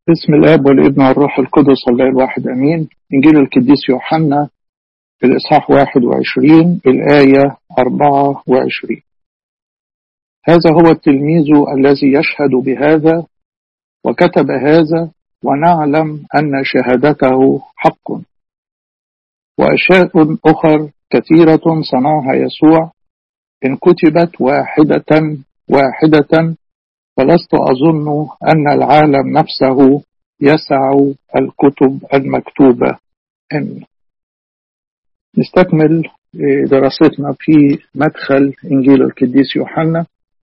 بسم الاب والابن والروح القدس الله الواحد امين انجيل القديس يوحنا الاصحاح 21 الايه 24 هذا هو التلميذ الذي يشهد بهذا وكتب هذا ونعلم ان شهادته حق واشياء اخر كثيره صنعها يسوع ان كتبت واحده واحده فلست أظن أن العالم نفسه يسع الكتب المكتوبة إن نستكمل دراستنا في مدخل إنجيل القديس يوحنا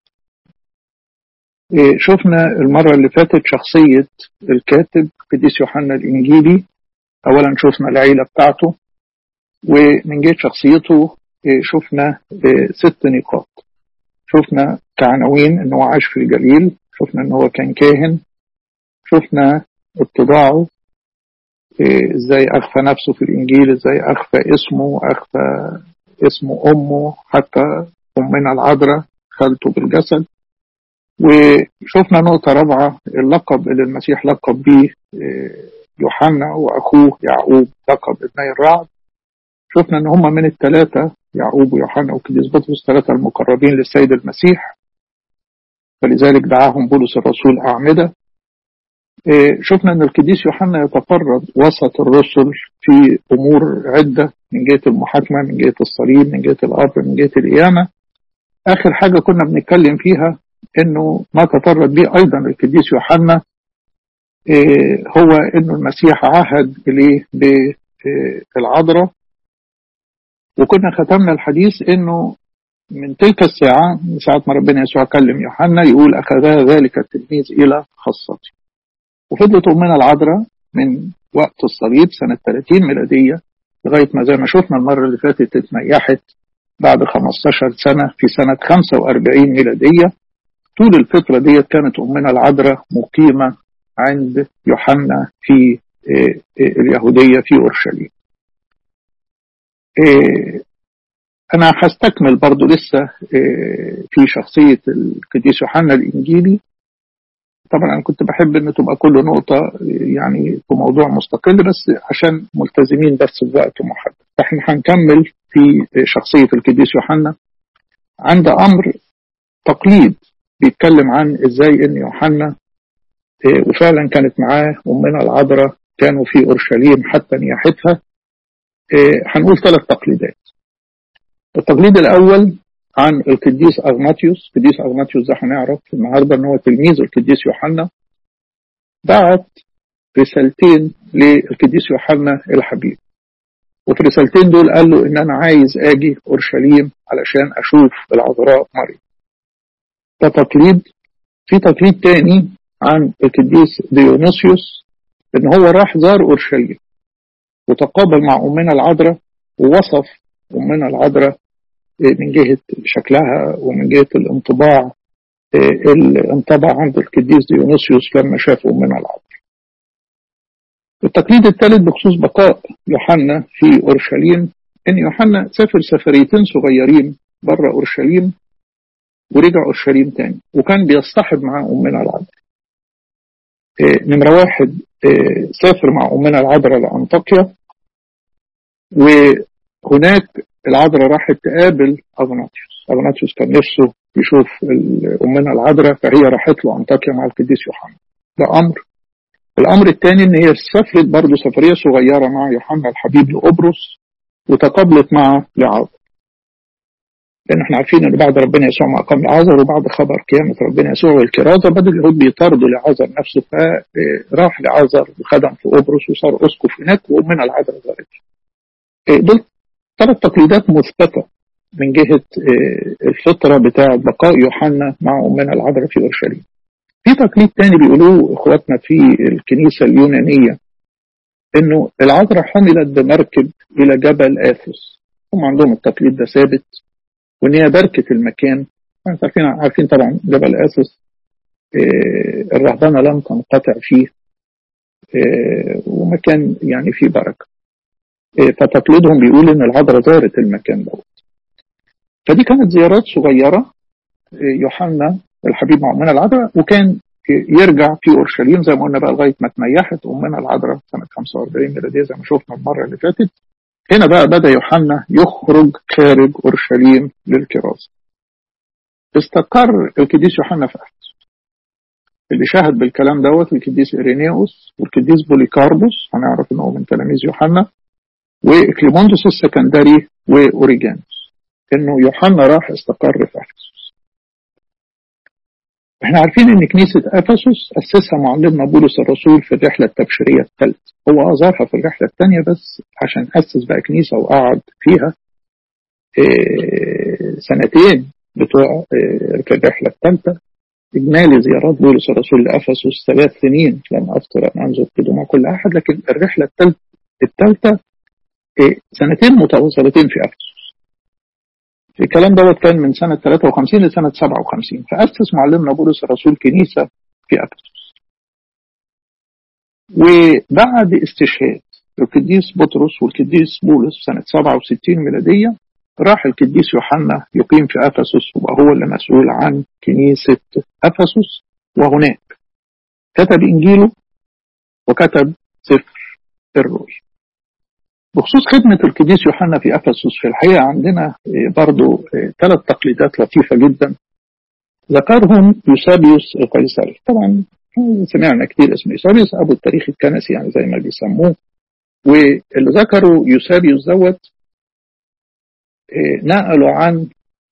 شفنا المرة اللي فاتت شخصية الكاتب القديس يوحنا الإنجيلي أولا شفنا العيلة بتاعته ومن جهة شخصيته شفنا ست نقاط شفنا كعناوين ان هو عاش في الجليل شفنا ان هو كان كاهن شفنا اتباعه ازاي اخفى نفسه في الانجيل ازاي اخفى اسمه اخفى اسم امه حتى امنا العذراء خالته بالجسد وشفنا نقطة رابعة اللقب اللي المسيح لقب به يوحنا واخوه يعقوب لقب ابني الرعد شفنا ان هم من الثلاثة يعقوب ويوحنا وقديس بطرس الثلاثة المقربين للسيد المسيح فلذلك دعاهم بولس الرسول أعمدة شفنا أن القديس يوحنا يتفرد وسط الرسل في أمور عدة من جهة المحاكمة من جهة الصليب من جهة الأرض من جهة القيامة آخر حاجة كنا بنتكلم فيها أنه ما تفرد به أيضا القديس يوحنا هو أنه المسيح عهد إليه بالعذراء وكنا ختمنا الحديث انه من تلك الساعة من ساعة ما ربنا يسوع كلم يوحنا يقول أخذها ذلك التلميذ إلى خاصتي وفضلت أمنا العذراء من وقت الصليب سنة 30 ميلادية لغاية ما زي ما شفنا المرة اللي فاتت اتنيحت بعد 15 سنة في سنة 45 ميلادية طول الفترة ديت كانت أمنا العذراء مقيمة عند يوحنا في اليهودية في أورشليم أنا هستكمل برضو لسه في شخصية القديس يوحنا الإنجيلي طبعا أنا كنت بحب إن تبقى كل نقطة يعني في موضوع مستقل بس عشان ملتزمين بس بوقت محدد فإحنا هنكمل في شخصية القديس يوحنا عند أمر تقليد بيتكلم عن إزاي إن يوحنا وفعلا كانت معاه أمنا العذراء كانوا في أورشليم حتى نياحتها هنقول ثلاث تقليدات التقليد الأول عن القديس أغناطيوس القديس أغناطيوس ده هنعرف النهاردة إن هو تلميذ القديس يوحنا بعت رسالتين للقديس يوحنا الحبيب وفي الرسالتين دول قال له إن أنا عايز آجي أورشليم علشان أشوف العذراء مريم ده تقليد في تقليد تاني عن القديس ديونيسيوس إن هو راح زار أورشليم وتقابل مع أمنا العذراء ووصف أمنا العذراء من جهة شكلها ومن جهة الانطباع اللي انطبع عند القديس ديونيسيوس لما شاف أمنا العذراء التقليد الثالث بخصوص بقاء يوحنا في أورشليم إن يوحنا سافر سفريتين صغيرين بره أورشليم ورجع أورشليم تاني وكان بيصطحب مع أمنا العذراء نمرة واحد سافر مع أمنا العذراء لأنطاكيا وهناك العذراء راحت تقابل أغناطيوس أغناطيوس كان نفسه يشوف أمنا العذراء فهي راحت له أنطاكيا مع القديس يوحنا ده أمر الأمر الثاني إن هي سافرت برضه سفرية صغيرة مع يوحنا الحبيب لقبرص وتقابلت مع لعازر لأن احنا عارفين إن بعد ربنا يسوع ما أقام لعازر وبعد خبر قيامة ربنا يسوع والكرازة بدأ اليهود بيطاردوا لعازر نفسه فراح لعازر وخدم في قبرص وصار أسقف هناك وأمنا العذراء زارته. دول ثلاث تقليدات مثبتة من جهة الفطرة بتاعة بقاء يوحنا مع أمنا العذراء في أورشليم. في تقليد تاني بيقولوه إخواتنا في الكنيسة اليونانية إنه العذراء حملت بمركب إلى جبل آثوس. هم عندهم التقليد ده ثابت وان هي بركه المكان انت عارفين عارفين طبعا جبل اسس إيه الرهبنه لم تنقطع فيه إيه ومكان يعني فيه بركه إيه فتقليدهم بيقول ان العذراء زارت المكان دوت فدي كانت زيارات صغيره يوحنا الحبيب مع امنا العذراء وكان يرجع في اورشليم زي ما قلنا بقى لغايه ما تنيحت امنا العذراء سنه 45 ميلاديه زي ما شفنا المره اللي فاتت هنا بقى بدا يوحنا يخرج خارج اورشليم للكرازه استقر القديس يوحنا في افسس اللي شاهد بالكلام دوت القديس إيرينيوس والقديس بوليكاربوس هنعرف ان هو من تلاميذ يوحنا وكليموندوس السكندري واوريجانوس انه يوحنا راح استقر في افسس احنا عارفين ان كنيسة افسس اسسها معلمنا بولس الرسول في الرحلة التبشيرية الثالثة هو ازارها في الرحلة الثانية بس عشان اسس بقى كنيسة وقعد فيها اه سنتين بتوع اه في الرحلة الثالثة إجمالي زيارات بولس الرسول لأفسس ثلاث سنين لم أذكر أن أنظر بدون كل أحد لكن الرحلة الثالثة اه سنتين متواصلتين في أفسس الكلام دوت كان من سنة 53 لسنة 57 فأسس معلمنا بولس الرسول كنيسة في أفسس وبعد استشهاد القديس بطرس والقديس بولس سنة 67 ميلادية راح القديس يوحنا يقيم في أفسس وبقى هو اللي مسؤول عن كنيسة أفسس وهناك كتب إنجيله وكتب سفر الرؤيا بخصوص خدمة القديس يوحنا في أفسس في الحقيقة عندنا برضو ثلاث تقليدات لطيفة جدا ذكرهم يوسابيوس القيصري طبعا سمعنا كتير اسم يوسابيوس أبو التاريخ الكنسي يعني زي ما بيسموه واللي ذكروا يوسابيوس دوت نقلوا عن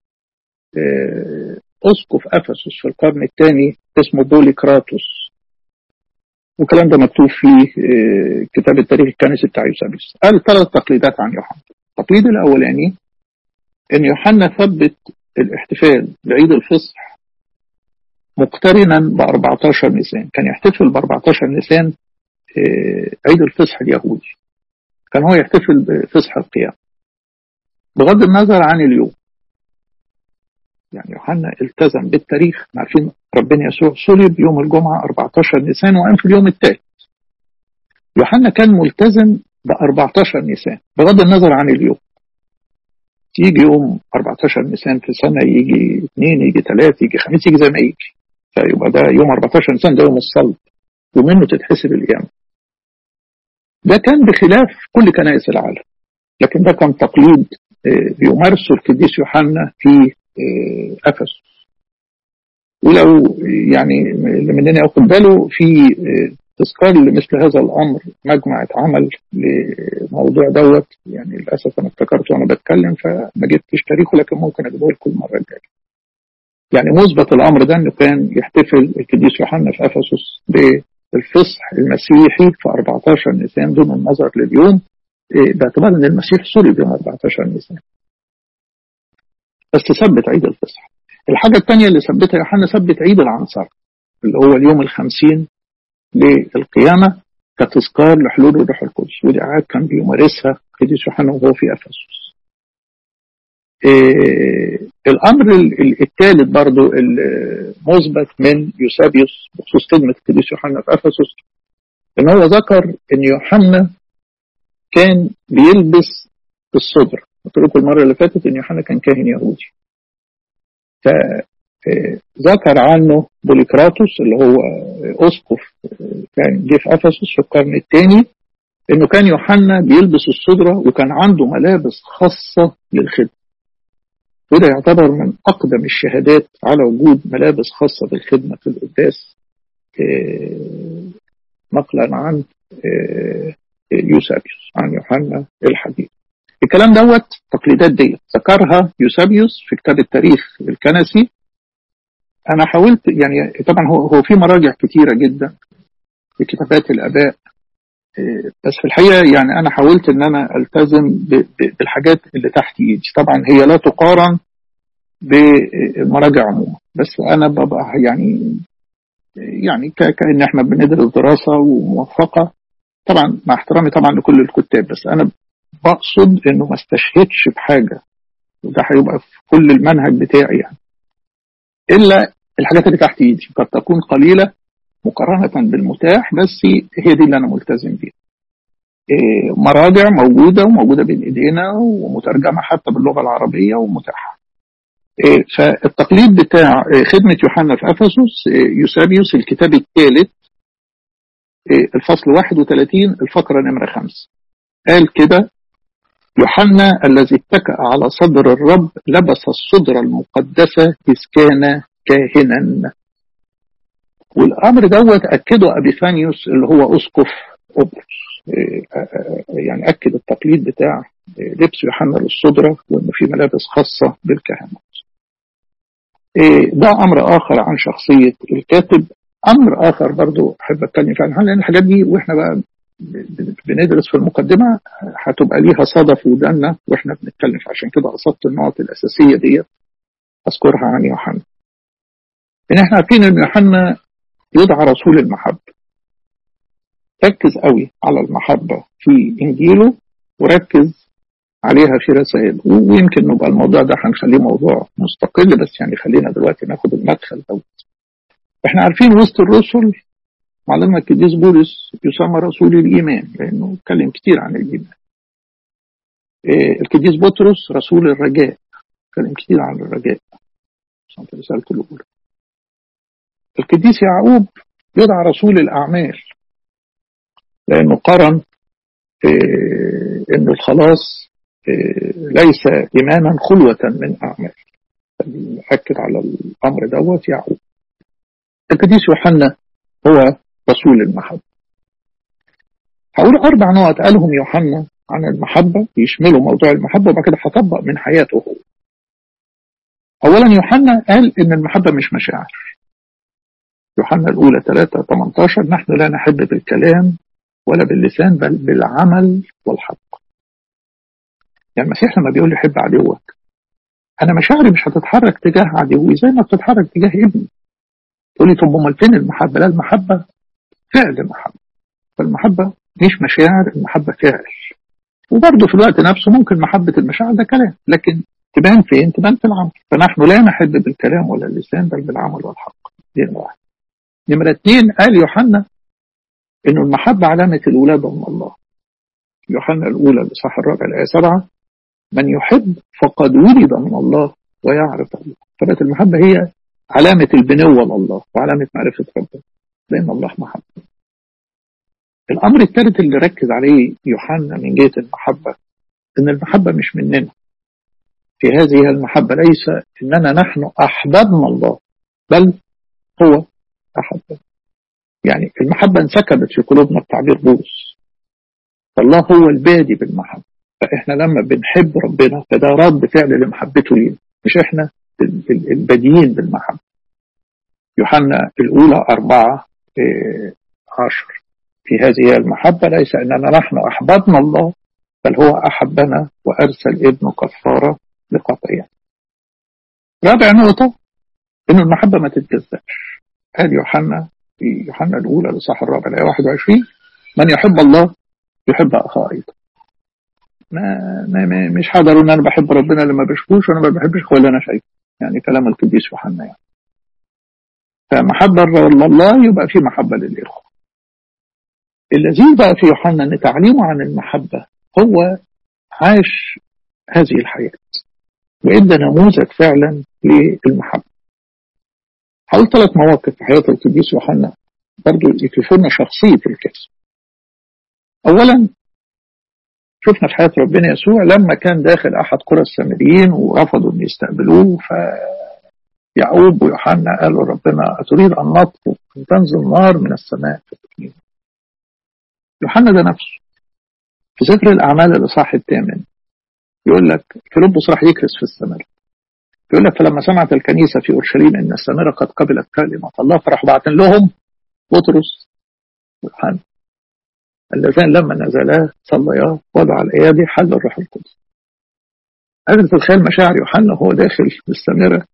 أسقف أفسس في القرن الثاني اسمه بوليكراتوس والكلام ده مكتوب في كتاب التاريخ الكنسي بتاع يوسابيوس قال ثلاث تقليدات عن يوحنا التقليد الأولاني إن يوحنا ثبت الاحتفال بعيد الفصح مقترنا ب 14 نيسان كان يحتفل ب 14 نيسان عيد الفصح اليهودي كان هو يحتفل بفصح القيامة بغض النظر عن اليوم يعني يوحنا التزم بالتاريخ عارفين ربنا يسوع صلب يوم الجمعة 14 نيسان وقام في اليوم الثالث يوحنا كان ملتزم ب 14 نيسان بغض النظر عن اليوم يجي يوم 14 نيسان في سنة يجي اثنين يجي ثلاثة يجي خميس يجي زي ما يجي فيبقى ده يوم 14 نيسان ده يوم الصلب ومنه تتحسب القيامة ده كان بخلاف كل كنائس العالم لكن ده كان تقليد بيمارسه القديس يوحنا في افسس ولو يعني اللي مننا ياخد باله في تذكار لمثل هذا الامر مجمع اتعمل لموضوع دوت يعني للاسف انا افتكرته وانا بتكلم فما جبتش تاريخه لكن ممكن اجيبه لكم المره الجايه. يعني مثبت الامر ده انه كان يحتفل القديس يوحنا في افسس بالفصح المسيحي في 14 نيسان دون النظر لليوم باعتبار ان المسيح صلب يوم 14 نيسان. بس ثبت عيد الفصح. الحاجة الثانية اللي ثبتها يوحنا ثبت عيد العنصر اللي هو اليوم الخمسين للقيامة كتذكار لحلول الروح القدس ودي عاد كان بيمارسها القديس يوحنا وهو في أفسس. إيه الأمر الثالث برضو المثبت من يوسابيوس بخصوص خدمة القديس يوحنا في أفسس إن هو ذكر إن يوحنا كان بيلبس الصدر قلت لكم المرة اللي فاتت إن يوحنا كان كاهن يهودي فذكر عنه بوليكراتوس اللي هو أسقف كان جه في أفسس في القرن الثاني إنه كان يوحنا بيلبس الصدرة وكان عنده ملابس خاصة للخدمة وده يعتبر من أقدم الشهادات على وجود ملابس خاصة بالخدمة في القداس نقلا عن يوسابيوس عن يوحنا الحبيب الكلام دوت تقليدات ديت ذكرها يوسابيوس في كتاب التاريخ الكنسي انا حاولت يعني طبعا هو هو في مراجع كتيره جدا في كتابات الاباء بس في الحقيقه يعني انا حاولت ان انا التزم بالحاجات اللي تحت ايدي طبعا هي لا تقارن بالمراجع عموما بس انا ببقى يعني يعني كان احنا بندرس دراسه وموفقه طبعا مع احترامي طبعا لكل الكتاب بس انا بقصد انه ما استشهدش بحاجه وده هيبقى في كل المنهج بتاعي يعني الا الحاجات اللي تحت ايدي قد تكون قليله مقارنه بالمتاح بس هي دي اللي انا ملتزم بيها إيه مراجع موجوده وموجوده بين ايدينا ومترجمه حتى باللغه العربيه ومتاحه فالتقليد بتاع خدمة يوحنا في أفسس يوسابيوس الكتاب الثالث الفصل 31 الفقرة نمرة 5 قال كده يوحنا الذي اتكأ على صدر الرب لبس الصدر المقدسة إذ كان كاهنا والأمر دوت أكده أبيفانيوس اللي هو أسقف قبرص يعني أكد التقليد بتاع لبس يوحنا للصدرة وإنه في ملابس خاصة بالكهنة ده أمر آخر عن شخصية الكاتب أمر آخر برضو أحب أتكلم فيه عنها لأن الحاجات دي وإحنا بقى بندرس في المقدمة هتبقى ليها صدى في ودانا وإحنا بنتكلم عشان كده قصدت النقط الأساسية ديت أذكرها عن يوحنا إن إحنا عارفين إن يوحنا يدعى رسول المحبة ركز قوي على المحبة في إنجيله وركز عليها في رسائل ويمكن نبقى الموضوع ده هنخليه موضوع مستقل بس يعني خلينا دلوقتي ناخد المدخل دوت احنا عارفين وسط الرسل معلمنا القديس بولس يسمى رسول الايمان لانه اتكلم كتير عن الايمان إيه القديس بطرس رسول الرجاء اتكلم كتير عن الرجاء في رسالته الاولى القديس يعقوب يدعى رسول الاعمال لانه قرن إيه ان الخلاص ليس إيمانا خلوة من أعمال أكد على الأمر دوت يعقوب القديس يوحنا هو رسول المحبة هقول أربع نقط قالهم يوحنا عن المحبة يشملوا موضوع المحبة وبعد كده هطبق من حياته هو أولا يوحنا قال إن المحبة مش مشاعر يوحنا الأولى 3 18 نحن لا نحب بالكلام ولا باللسان بل بالعمل والحق يعني المسيح لما بيقول لي حب عدوك انا مشاعري مش هتتحرك تجاه عدوي زي ما بتتحرك تجاه ابني تقول لي طب امال فين المحبه لا المحبه فعل محبه فالمحبه مش مشاعر المحبه فعل وبرضه في الوقت نفسه ممكن محبه المشاعر ده كلام لكن تبان فين تبان في العمل فنحن لا نحب بالكلام ولا اللسان بل بالعمل والحق دي واحد نمرة اتنين قال يوحنا انه المحبة علامة الولادة من الله يوحنا الأولى الإصحاح الرابع الآية سبعة من يحب فقد ولد من الله ويعرف الله فبقت المحبة هي علامة البنوة لله وعلامة معرفة ربنا لأن الله محبة الأمر الثالث اللي ركز عليه يوحنا من جهة المحبة إن المحبة مش مننا في هذه المحبة ليس إننا نحن أحببنا الله بل هو أحبنا يعني المحبة انسكبت في قلوبنا بتعبير بولس فالله هو البادي بالمحبة فإحنا لما بنحب ربنا فده رد فعل لمحبته لينا مش إحنا الباديين بالمحبة يوحنا الأولى أربعة عشر في هذه المحبة ليس أننا نحن أحببنا الله بل هو أحبنا وأرسل ابنه كفارة لقطعنا رابع نقطة إن المحبة ما تتجزأش قال يوحنا في يوحنا الأولى الإصحاح الرابع الآية 21 من يحب الله يحب أخاه أيضا ما, ما, ما مش هقدر ان انا بحب ربنا لما بشوفوش وانا ما بحبش هو اللي انا شايفه يعني كلام القديس يوحنا يعني فمحبة لله يبقى في محبة للإخوة اللذيذ بقى في يوحنا ان تعليمه عن المحبة هو عاش هذه الحياة وإدى نموذج فعلا للمحبة حاول ثلاث مواقف في حياة القديس يوحنا برضو يكشفوا شخصية الكاس أولا شفنا في حياة ربنا يسوع لما كان داخل أحد قرى السامريين ورفضوا أن يستقبلوه فيعقوب ويوحنا قالوا ربنا أتريد أن نطلب أن تنزل نار من السماء فتكنينا يوحنا ده نفسه في سفر الأعمال الإصحاح الثامن يقول لك فيلبس راح يكرس في السماء يقول لك فلما سمعت الكنيسة في أورشليم أن السامرة قد قبلت كلمة الله فراحوا باعتين لهم بطرس ويوحنا اللذان لما نزلا صليا وضع الأيادي حل الروح القدس قادر تتخيل مشاعر يوحنا وهو داخل بالسامرة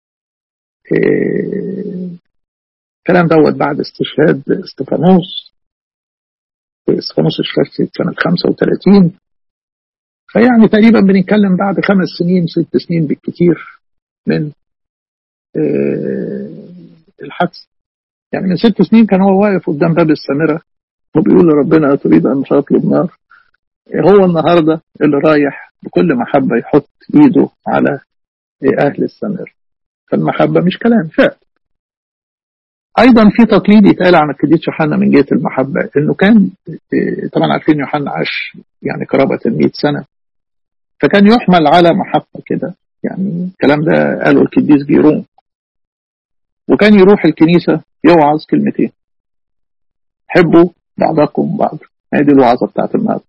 الكلام دوت بعد استشهاد استفانوس استفانوس اشتهد سنة 35 فيعني تقريبا بنتكلم بعد خمس سنين ست سنين بالكثير من الحبس يعني من ست سنين كان هو واقف قدام باب السامرة وبيقول لربنا تريد أن تطلب نار هو النهاردة اللي رايح بكل محبة يحط إيده على أهل السمر فالمحبة مش كلام فعل أيضا في تقليد يتقال عن القديس يوحنا من جهة المحبة إنه كان طبعا عارفين يوحنا عاش يعني قرابة ال 100 سنة فكان يحمل على محبة كده يعني الكلام ده قاله القديس جيروم وكان يروح الكنيسة يوعظ كلمتين حبوا بعضكم بعض هذه الوعظة بتاعت النهارده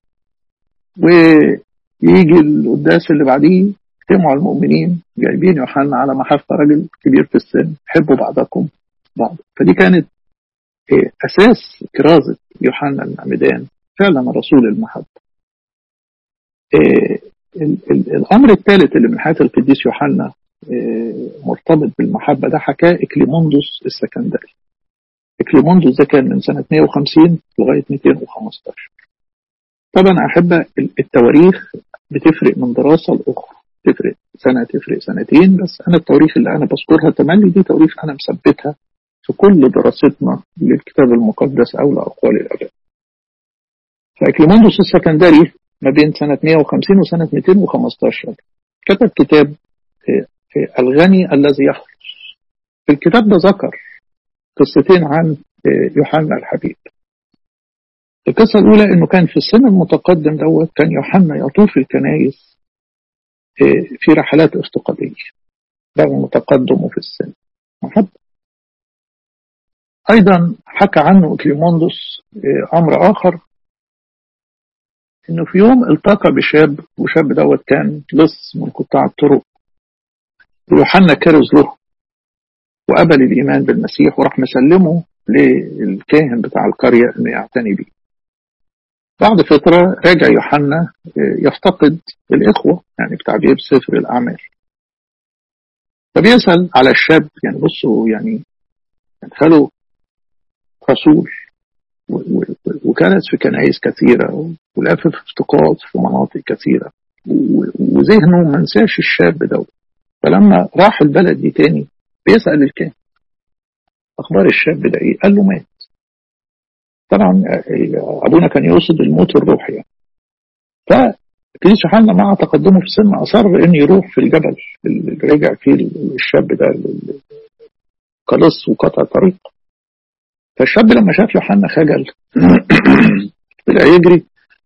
ويجي القداس اللي بعديه اجتمعوا المؤمنين جايبين يوحنا على محبة راجل كبير في السن حبوا بعضكم بعض فدي كانت أساس كرازة يوحنا المعمدان فعلا رسول المحبة الأمر الثالث اللي من حياة القديس يوحنا مرتبط بالمحبة ده حكاه إكليموندوس السكندري إكليموندوس ده كان من سنة 150 لغاية 215 طبعا أحب التواريخ بتفرق من دراسة لأخرى تفرق سنة تفرق سنتين بس أنا التواريخ اللي أنا بذكرها تملي دي تواريخ أنا مثبتها في كل دراستنا للكتاب المقدس أو لأقوال الآباء فإكليموندوس السكندري ما بين سنة 150 وسنة 215 كتب كتاب الغني الذي يخلص في الكتاب ده ذكر قصتين عن يوحنا الحبيب القصة الأولى إنه كان في السن المتقدم دوت كان يوحنا يطوف الكنايس في رحلات افتقادية رغم تقدمه في السن محبة أيضا حكى عنه كليموندوس أمر آخر إنه في يوم التقى بشاب وشاب دوت كان لص من قطاع الطرق ويوحنا كرز له وقبل الإيمان بالمسيح وراح مسلمه للكاهن بتاع القرية إنه يعتني بيه بعد فترة راجع يوحنا يفتقد الإخوة يعني بتعبير سفر الأعمال فبيسأل على الشاب يعني بصوا يعني خلوا رسول وكانت في كنائس كثيرة ولف في افتقاد في مناطق كثيرة وذهنه ما نساش الشاب ده فلما راح البلد دي تاني بيسأل الكاهن أخبار الشاب ده إيه؟ قال له مات طبعا أبونا كان يقصد الموت الروحي يعني. فكنيس يوحنا مع تقدمه في السن أصر إنه يروح في الجبل اللي رجع فيه الشاب ده قلص وقطع طريق فالشاب لما شاف يوحنا خجل طلع يجري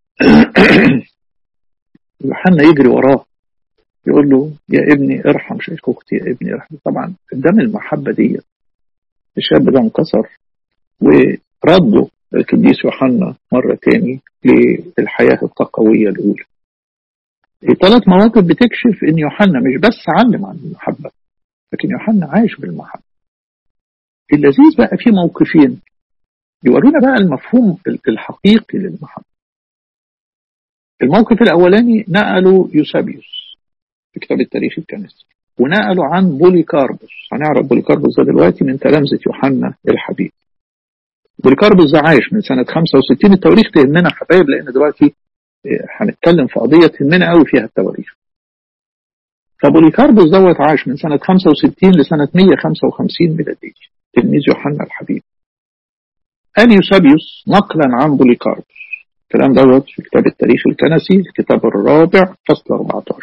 يوحنا يجري وراه يقول له يا ابني ارحم شيخ اختي يا ابني ارحم طبعا قدام المحبه دي الشاب ده انكسر ورده القديس يوحنا مره تاني للحياه التقويه الاولى ثلاث مواقف بتكشف ان يوحنا مش بس علم عن المحبه لكن يوحنا عايش بالمحبه اللذيذ بقى في موقفين يورونا بقى المفهوم الحقيقي للمحبه الموقف الاولاني نقله يوسابيوس في كتاب التاريخ الكنسي ونقلوا عن بوليكاربوس هنعرف بوليكاربوس ده دلوقتي من تلامذة يوحنا الحبيب بوليكاربوس ده عايش من سنة 65 التواريخ تهمنا حبايب لأن دلوقتي هنتكلم في قضية تهمنا قوي فيها التواريخ فبوليكاربوس دوت عاش من سنة 65 لسنة 155 ميلادية تلميذ يوحنا الحبيب قال يوسابيوس نقلا عن بوليكاربوس الكلام دوت في كتاب التاريخ الكنسي الكتاب الرابع فصل 14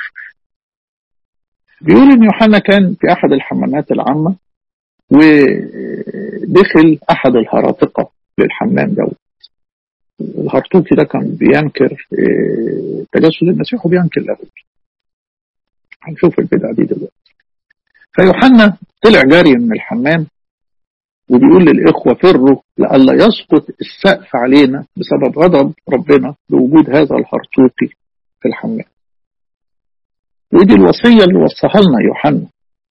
بيقول ان يوحنا كان في احد الحمامات العامة ودخل احد الهراطقة للحمام دوت الهرطوقي ده كان بينكر تجسد المسيح وبينكر اللاهوت هنشوف البدعة دي دلوقتي فيوحنا طلع جاري من الحمام وبيقول للإخوة فروا لئلا يسقط السقف علينا بسبب غضب ربنا بوجود هذا الهرطوقي في الحمام ودي الوصية اللي وصاها لنا يوحنا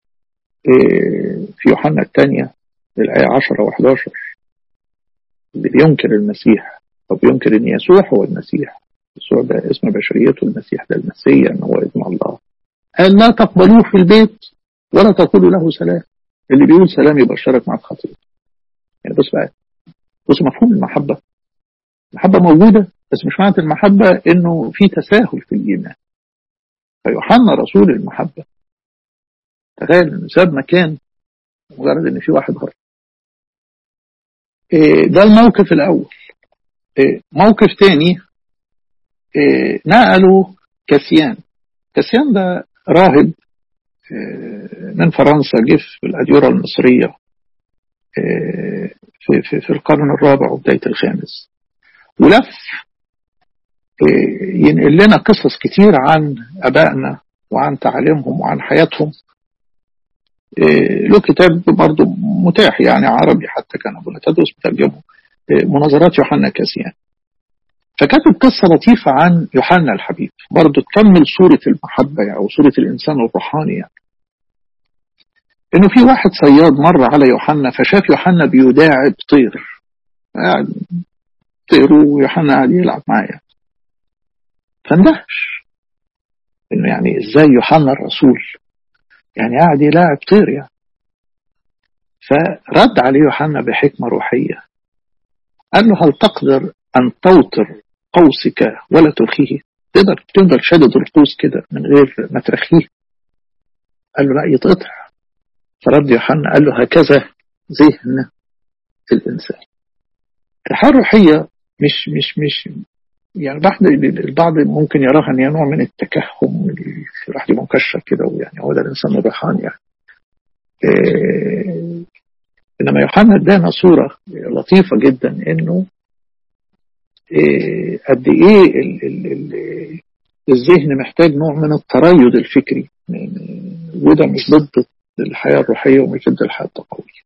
في يوحنا الثانية الآية 10 و11 اللي بينكر المسيح أو بينكر إن يسوع هو المسيح يسوع ده اسم بشريته المسيح ده المسيح إن هو ابن الله قال لا تقبلوه في البيت ولا تقولوا له سلام اللي بيقول سلام يبشرك مع الخطيئة يعني بص بقى بص مفهوم المحبة المحبة موجودة بس مش معنى المحبة إنه في تساهل في الإيمان فيوحنا رسول المحبة تخيل إنه ساب مكان مجرد إن في واحد غلط إيه ده الموقف الأول إيه موقف تاني إيه نقلوا كاسيان كاسيان ده راهب من فرنسا جه في الأديرة المصرية في, في, في القرن الرابع وبداية الخامس ولف ينقل لنا قصص كتير عن أبائنا وعن تعليمهم وعن حياتهم له كتاب برضه متاح يعني عربي حتى كان أبو تدرس مترجمه مناظرات يوحنا كاسيان فكتب قصة لطيفة عن يوحنا الحبيب برضه تكمل صورة المحبة يعني أو صورة الإنسان الروحاني يعني إنه في واحد صياد مر على يوحنا فشاف يوحنا بيداعب طير قاعد طير ويوحنا قاعد يلعب معايا فاندهش إنه يعني إزاي يوحنا الرسول يعني قاعد يلاعب طير يعني فرد عليه يوحنا بحكمة روحية قال له هل تقدر أن توطر قوسك ولا ترخيه تقدر تفضل شادد القوس كده من غير ما ترخيه قال له لا يتقطع فرد يوحنا قال له هكذا ذهن الإنسان الحياة الروحية مش مش مش يعني بعض البعض ممكن يراها ان هي نوع من التكهم الواحد يبقى مكشف كده ويعني هو ده الانسان الروحاني يعني إيه انما يوحنا ادانا صوره لطيفه جدا انه إيه قد ايه ال ال ال الذهن محتاج نوع من التريض الفكري وده مش ضد الحياه الروحيه ومش ضد الحياه التقويه.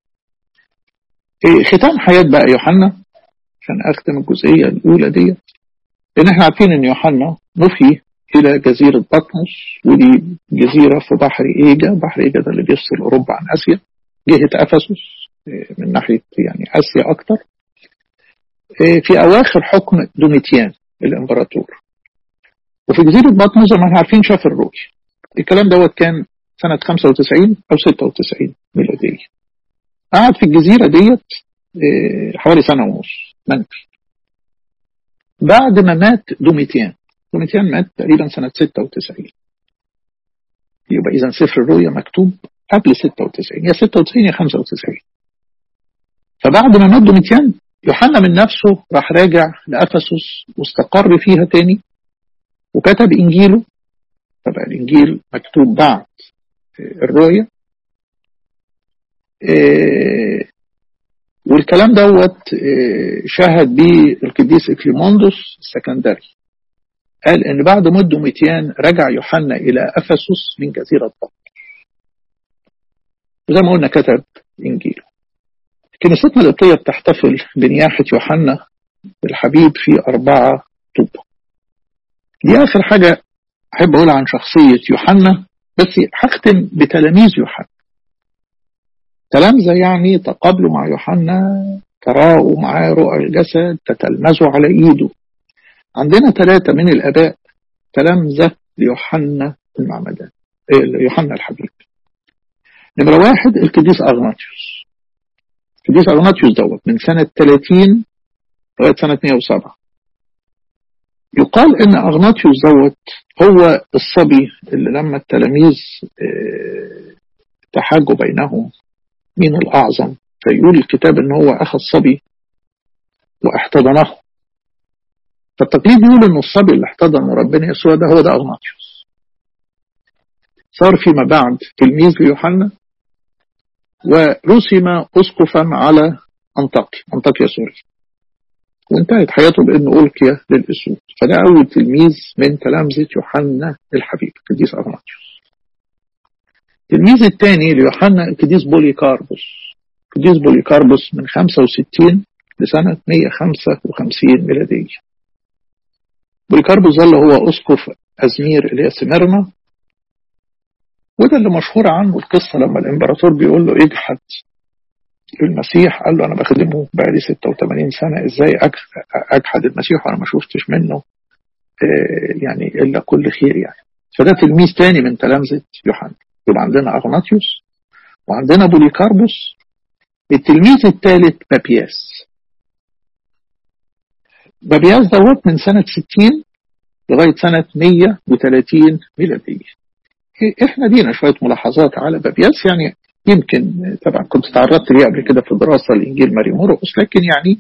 إيه ختام حياه بقى يوحنا عشان اختم الجزئيه الاولى دي لان احنا عارفين ان يوحنا نفي الى جزيره بطمس ودي جزيره في بحر ايجا، بحر ايجا ده اللي بيفصل اوروبا عن اسيا. جهه افسس من ناحيه يعني اسيا اكتر. في اواخر حكم دوميتيان الامبراطور. وفي جزيره بطمس زي ما احنا عارفين شاف الرؤيا. الكلام دوت كان سنه 95 او 96 ميلاديه. قعد في الجزيره ديت حوالي سنه ونص منفي. بعد ما مات دوميتيان دوميتيان مات تقريبا سنة 96 يبقى إذا سفر الرؤيا مكتوب قبل 96 يا 96 يا 95 فبعد ما مات دوميتيان يوحنا من نفسه راح راجع لأفسس واستقر فيها تاني وكتب إنجيله فبقى الإنجيل مكتوب بعد الرؤيا والكلام دوت شهد به القديس إكليموندوس السكندري قال إن بعد موت دوميتيان رجع يوحنا إلى أفسس من جزيرة بطل وزي ما قلنا كتب إنجيله كنيستنا القبطية بتحتفل بنياحة يوحنا الحبيب في أربعة طوب دي آخر حاجة أحب أقولها عن شخصية يوحنا بس هختم بتلاميذ يوحنا تلامذة يعني تقابلوا مع يوحنا تراءوا معاه رؤى الجسد تتلمذوا على ايده عندنا ثلاثة من الآباء تلامذة ليوحنا المعمدان يوحنا الحبيب نمرة واحد القديس أغناطيوس القديس أغناطيوس دوت من سنة 30 لغاية سنة 107 يقال إن أغناطيوس دوت هو الصبي اللي لما التلاميذ تحاجوا بينهم مين الأعظم فيقول الكتاب إن هو أخذ صبي واحتضنه فالتقليد يقول إن الصبي اللي احتضن ربنا يسوع ده هو ده أغناطيوس صار فيما بعد تلميذ ليوحنا ورسم أسقفا على أنطاكيا أنطاكيا سوريا وانتهت حياته بأنه ألقي للأسود فده أول تلميذ من تلامذة يوحنا الحبيب القديس أغناطيوس التلميذ الثاني ليوحنا القديس بوليكاربوس القديس بوليكاربوس من 65 لسنة 155 ميلادية بوليكاربوس ظل هو أسقف أزمير اللي هي سميرنا وده اللي مشهور عنه القصة لما الإمبراطور بيقول له اجحد المسيح قال له أنا بخدمه بقالي 86 سنة إزاي أجحد المسيح وأنا ما شفتش منه يعني إلا كل خير يعني فده تلميذ تاني من تلامذة يوحنا يبقى عندنا أغناطيوس وعندنا بوليكاربوس التلميذ الثالث بابياس بابياس دوت من سنة 60 لغاية سنة 130 ميلادية احنا دينا شوية ملاحظات على بابياس يعني يمكن طبعا كنت تعرضت ليه قبل كده في دراسة لإنجيل ماري مرقس لكن يعني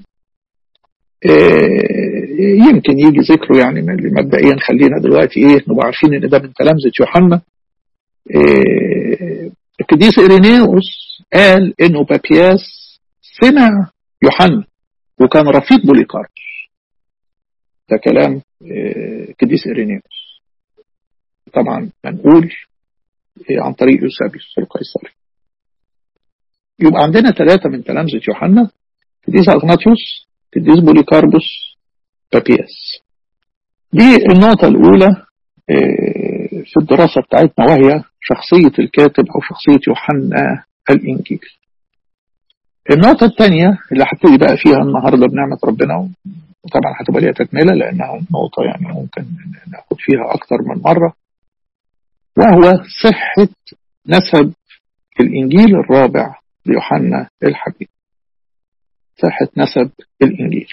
يمكن يجي ذكره يعني مبدئيا خلينا دلوقتي ايه نبقى عارفين ان ده من تلامذة يوحنا القديس إيرينيوس قال إنه بابياس سمع يوحنا وكان رفيق بوليكاربوس ده كلام القديس إيرينيوس طبعا منقول عن طريق يوسابيوس القيصري يبقى عندنا ثلاثة من تلامذة يوحنا قديس أغناطيوس قديس بوليكاربوس بابياس دي النقطة الأولى في الدراسة بتاعتنا وهي شخصية الكاتب أو شخصية يوحنا الإنجيل النقطة الثانية اللي هبتدي بقى فيها النهاردة بنعمة ربنا وطبعا هتبقى ليها تكملة لأنها نقطة يعني ممكن ناخد فيها أكتر من مرة وهو صحة نسب الإنجيل الرابع ليوحنا الحبيب صحة نسب الإنجيل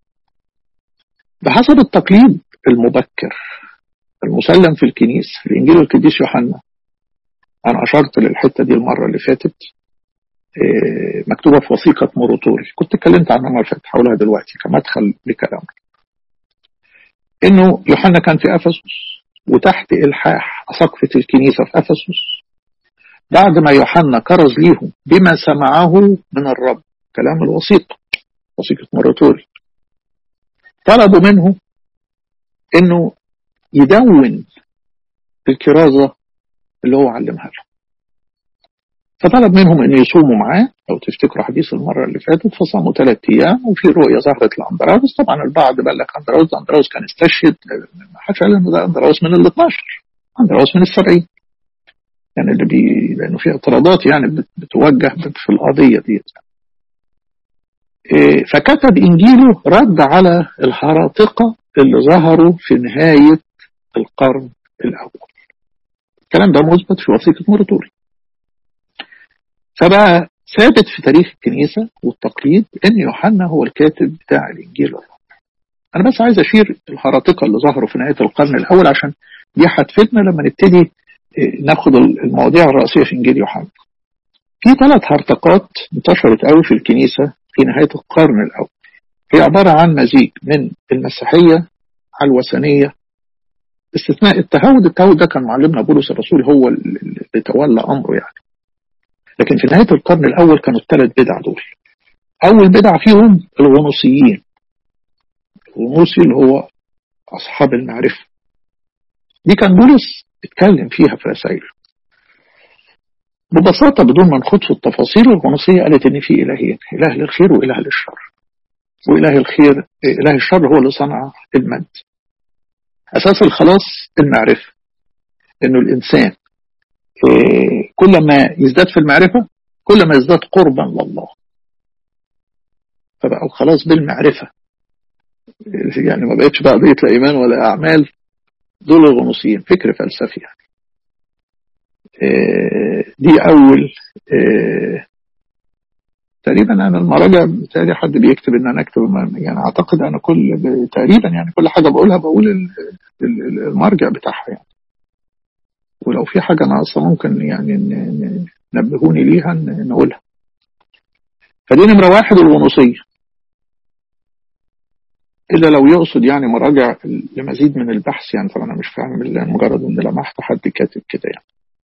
بحسب التقليد المبكر المسلم في الكنيسة في الإنجيل القديس يوحنا أنا أشرت للحتة دي المرة اللي فاتت مكتوبة في وثيقة موروتوري كنت اتكلمت عنها المرة اللي فاتت حولها دلوقتي كمدخل لكلامنا إنه يوحنا كان في أفسس وتحت إلحاح أساقفة الكنيسة في أفسس بعد ما يوحنا كرز ليهم بما سمعه من الرب كلام الوثيقة وثيقة موروتوري طلبوا منه انه يدون الكرازة اللي هو علمها لهم فطلب منهم ان يصوموا معاه لو تفتكروا حديث المرة اللي فاتت فصاموا ثلاث ايام وفي رؤية ظهرت لاندراوس طبعا البعض بلغ اندراوس اندراوس كان استشهد ما حدش قال انه ده اندراوس من ال 12 اندراوس من السبعين يعني اللي بي لانه في اعتراضات يعني بتوجه في القضية دي فكتب انجيله رد على الهراطقه اللي ظهروا في نهايه القرن الاول. الكلام ده مثبت في وثيقه موريتوري. فبقى ثابت في تاريخ الكنيسه والتقليد ان يوحنا هو الكاتب بتاع الانجيل الرابع. انا بس عايز اشير الهراطقه اللي ظهروا في نهايه القرن الاول عشان دي هتفيدنا لما نبتدي ناخد المواضيع الرئيسيه في انجيل يوحنا. في ثلاث هرطقات انتشرت قوي في الكنيسه في نهاية القرن الأول هي عبارة عن مزيج من المسيحية على الوثنية استثناء التهود التهود ده كان معلمنا بولس الرسول هو اللي تولى أمره يعني لكن في نهاية القرن الأول كانوا الثلاث بدع دول أول بدع فيهم الغنوصيين الغنوصي اللي هو أصحاب المعرفة دي كان بولس اتكلم فيها في رسائله ببساطة بدون ما نخوض في التفاصيل الغنوصية قالت إن في إلهين إله للخير وإله للشر وإله الخير إله الشر هو اللي صنع المد أساس الخلاص المعرفة إنه الإنسان كل ما يزداد في المعرفة كل ما يزداد قربا لله فبقى الخلاص بالمعرفة يعني ما بقتش بقى قضية لا إيمان ولا أعمال دول الغنوصيين فكر فلسفي يعني دي أول تقريبا أنا المراجع بتاعي حد بيكتب إن أنا أكتب يعني أعتقد أنا كل تقريبا يعني كل حاجة بقولها بقول المرجع بتاعها يعني ولو في حاجة ناقصة ممكن يعني نبهوني ليها نقولها فدي نمرة واحد الغنوصية إلا لو يقصد يعني مراجع لمزيد من البحث يعني طبعا أنا مش فاهم مجرد إن لمحت حد كاتب كده يعني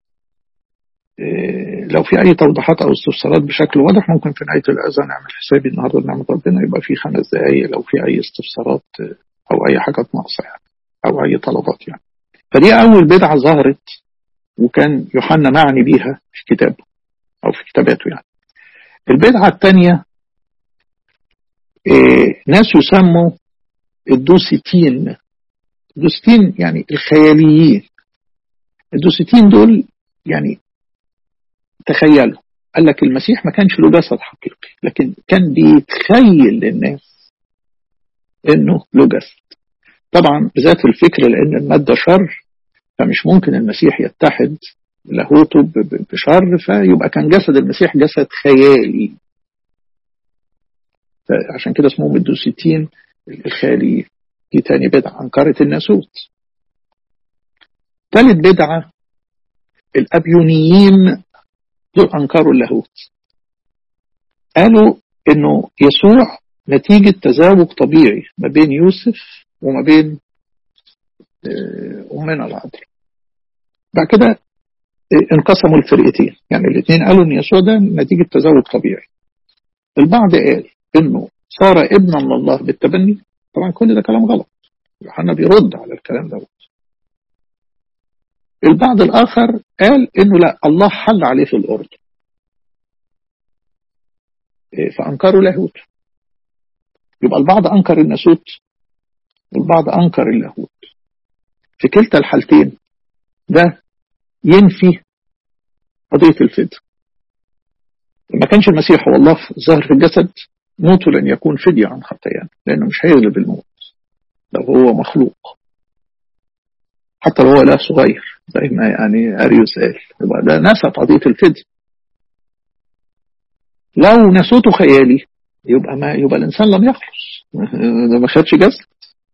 لو في اي توضيحات او استفسارات بشكل واضح ممكن في نهايه الاذان نعمل حسابي النهارده بنعمه ربنا يبقى في خمس دقائق لو في اي استفسارات او اي حاجات ناقصه يعني او اي طلبات يعني فدي اول بدعه ظهرت وكان يوحنا معني بيها في كتابه او في كتاباته يعني البدعه الثانيه ناس يسموا الدوسيتين الدوسيتين يعني الخياليين الدوسيتين دول يعني تخيلوا قال لك المسيح ما كانش له جسد حقيقي لكن كان بيتخيل للناس انه له جسد طبعا بذات الفكر لان المادة شر فمش ممكن المسيح يتحد لاهوته بشر فيبقى كان جسد المسيح جسد خيالي عشان كده اسمهم الدوسيتين الخياليين دي تاني بدعة أنكرت الناسوت ثالث بدعة الأبيونيين دول أنكروا اللاهوت قالوا إنه يسوع نتيجة تزاوج طبيعي ما بين يوسف وما بين أمنا العذراء بعد كده انقسموا الفرقتين يعني الاثنين قالوا ان يسوع ده نتيجة تزوج طبيعي البعض قال انه صار ابنا لله بالتبني طبعا كل ده كلام غلط يوحنا بيرد على الكلام ده البعض الآخر قال إنه لا الله حل عليه في الأردن فأنكروا لاهوت يبقى البعض أنكر الناسوت والبعض أنكر اللاهوت في كلتا الحالتين ده ينفي قضية الفداء ما كانش المسيح هو الله ظاهر في الجسد موته لن يكون فدية عن خطايانا لأنه مش هيغلب الموت لو هو مخلوق حتى لو هو لا صغير زي ما يعني أريوس قال يبقى ده نسى قضية الفدية لو نسوته خيالي يبقى ما يبقى الإنسان لم يخلص ده ما خدش جسد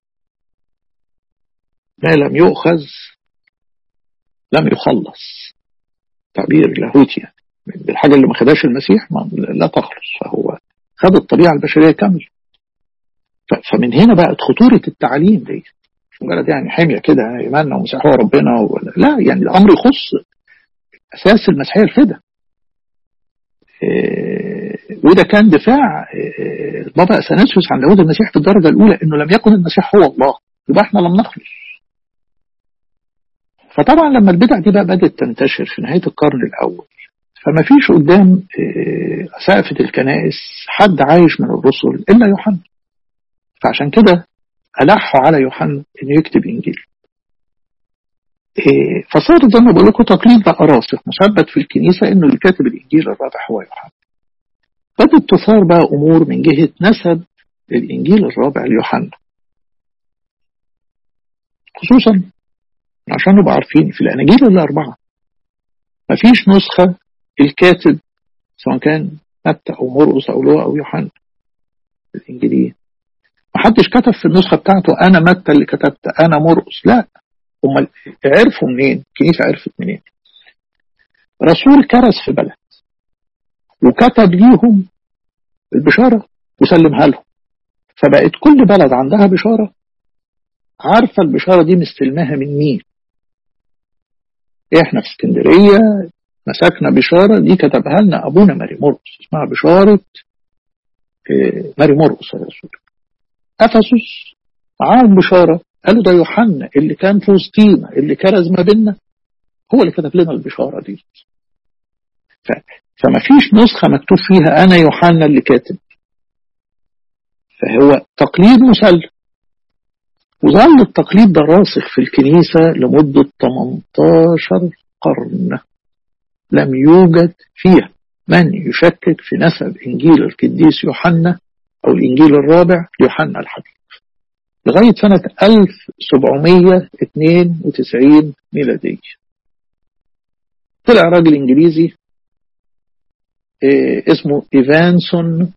ما لم يؤخذ لم يخلص تعبير لاهوتي يعني بالحاجة اللي ما خدهاش المسيح ما لا تخلص فهو خد الطبيعة البشرية كاملة فمن هنا بقت خطورة التعليم دي مش مجرد يعني حمية كده إيماننا ومسيح هو ربنا ولا لا يعني الأمر يخص أساس المسيحية الفدا إيه وده كان دفاع إيه بابا أثناسيوس عن داود المسيح في الدرجة الأولى إنه لم يكن المسيح هو الله يبقى إحنا لم نخلص فطبعا لما البدع دي بقى بدأت تنتشر في نهاية القرن الأول فما فيش قدام سقفة الكنائس حد عايش من الرسل إلا يوحنا فعشان كده ألحوا على يوحنا إنه يكتب إنجيل فصار زي ما بقول لكم تقليد بقى راسخ مثبت في الكنيسة إنه اللي كاتب الإنجيل الرابع هو يوحنا بدأت تثار بقى أمور من جهة نسب الإنجيل الرابع ليوحنا خصوصا عشان نبقى عارفين في الأناجيل الأربعة مفيش نسخة الكاتب سواء كان متى أو مرقس أو لوقا أو يوحنا الإنجيليين محدش كتب في النسخة بتاعته أنا متى اللي كتبت أنا مرقس لا هم عرفوا منين الكنيسة عرفت منين رسول كرس في بلد وكتب ليهم البشارة وسلمها لهم فبقت كل بلد عندها بشارة عارفة البشارة دي مستلماها من مين احنا في اسكندرية مسكنا بشارة دي كتبها لنا أبونا ماري مرقس اسمها بشارة ماري مرقس الرسول أفسس معاهم بشارة قالوا ده يوحنا اللي كان في وسطينا اللي كرز ما بيننا هو اللي كتب لنا البشارة دي ف... فما فيش نسخة مكتوب فيها أنا يوحنا اللي كاتب فهو تقليد مسلم وظل التقليد ده راسخ في الكنيسة لمدة 18 قرن لم يوجد فيها من يشكك في نسب إنجيل القديس يوحنا أو الإنجيل الرابع يوحنا الحبيب لغاية سنة 1792 ميلادية طلع راجل إنجليزي إيه اسمه إيفانسون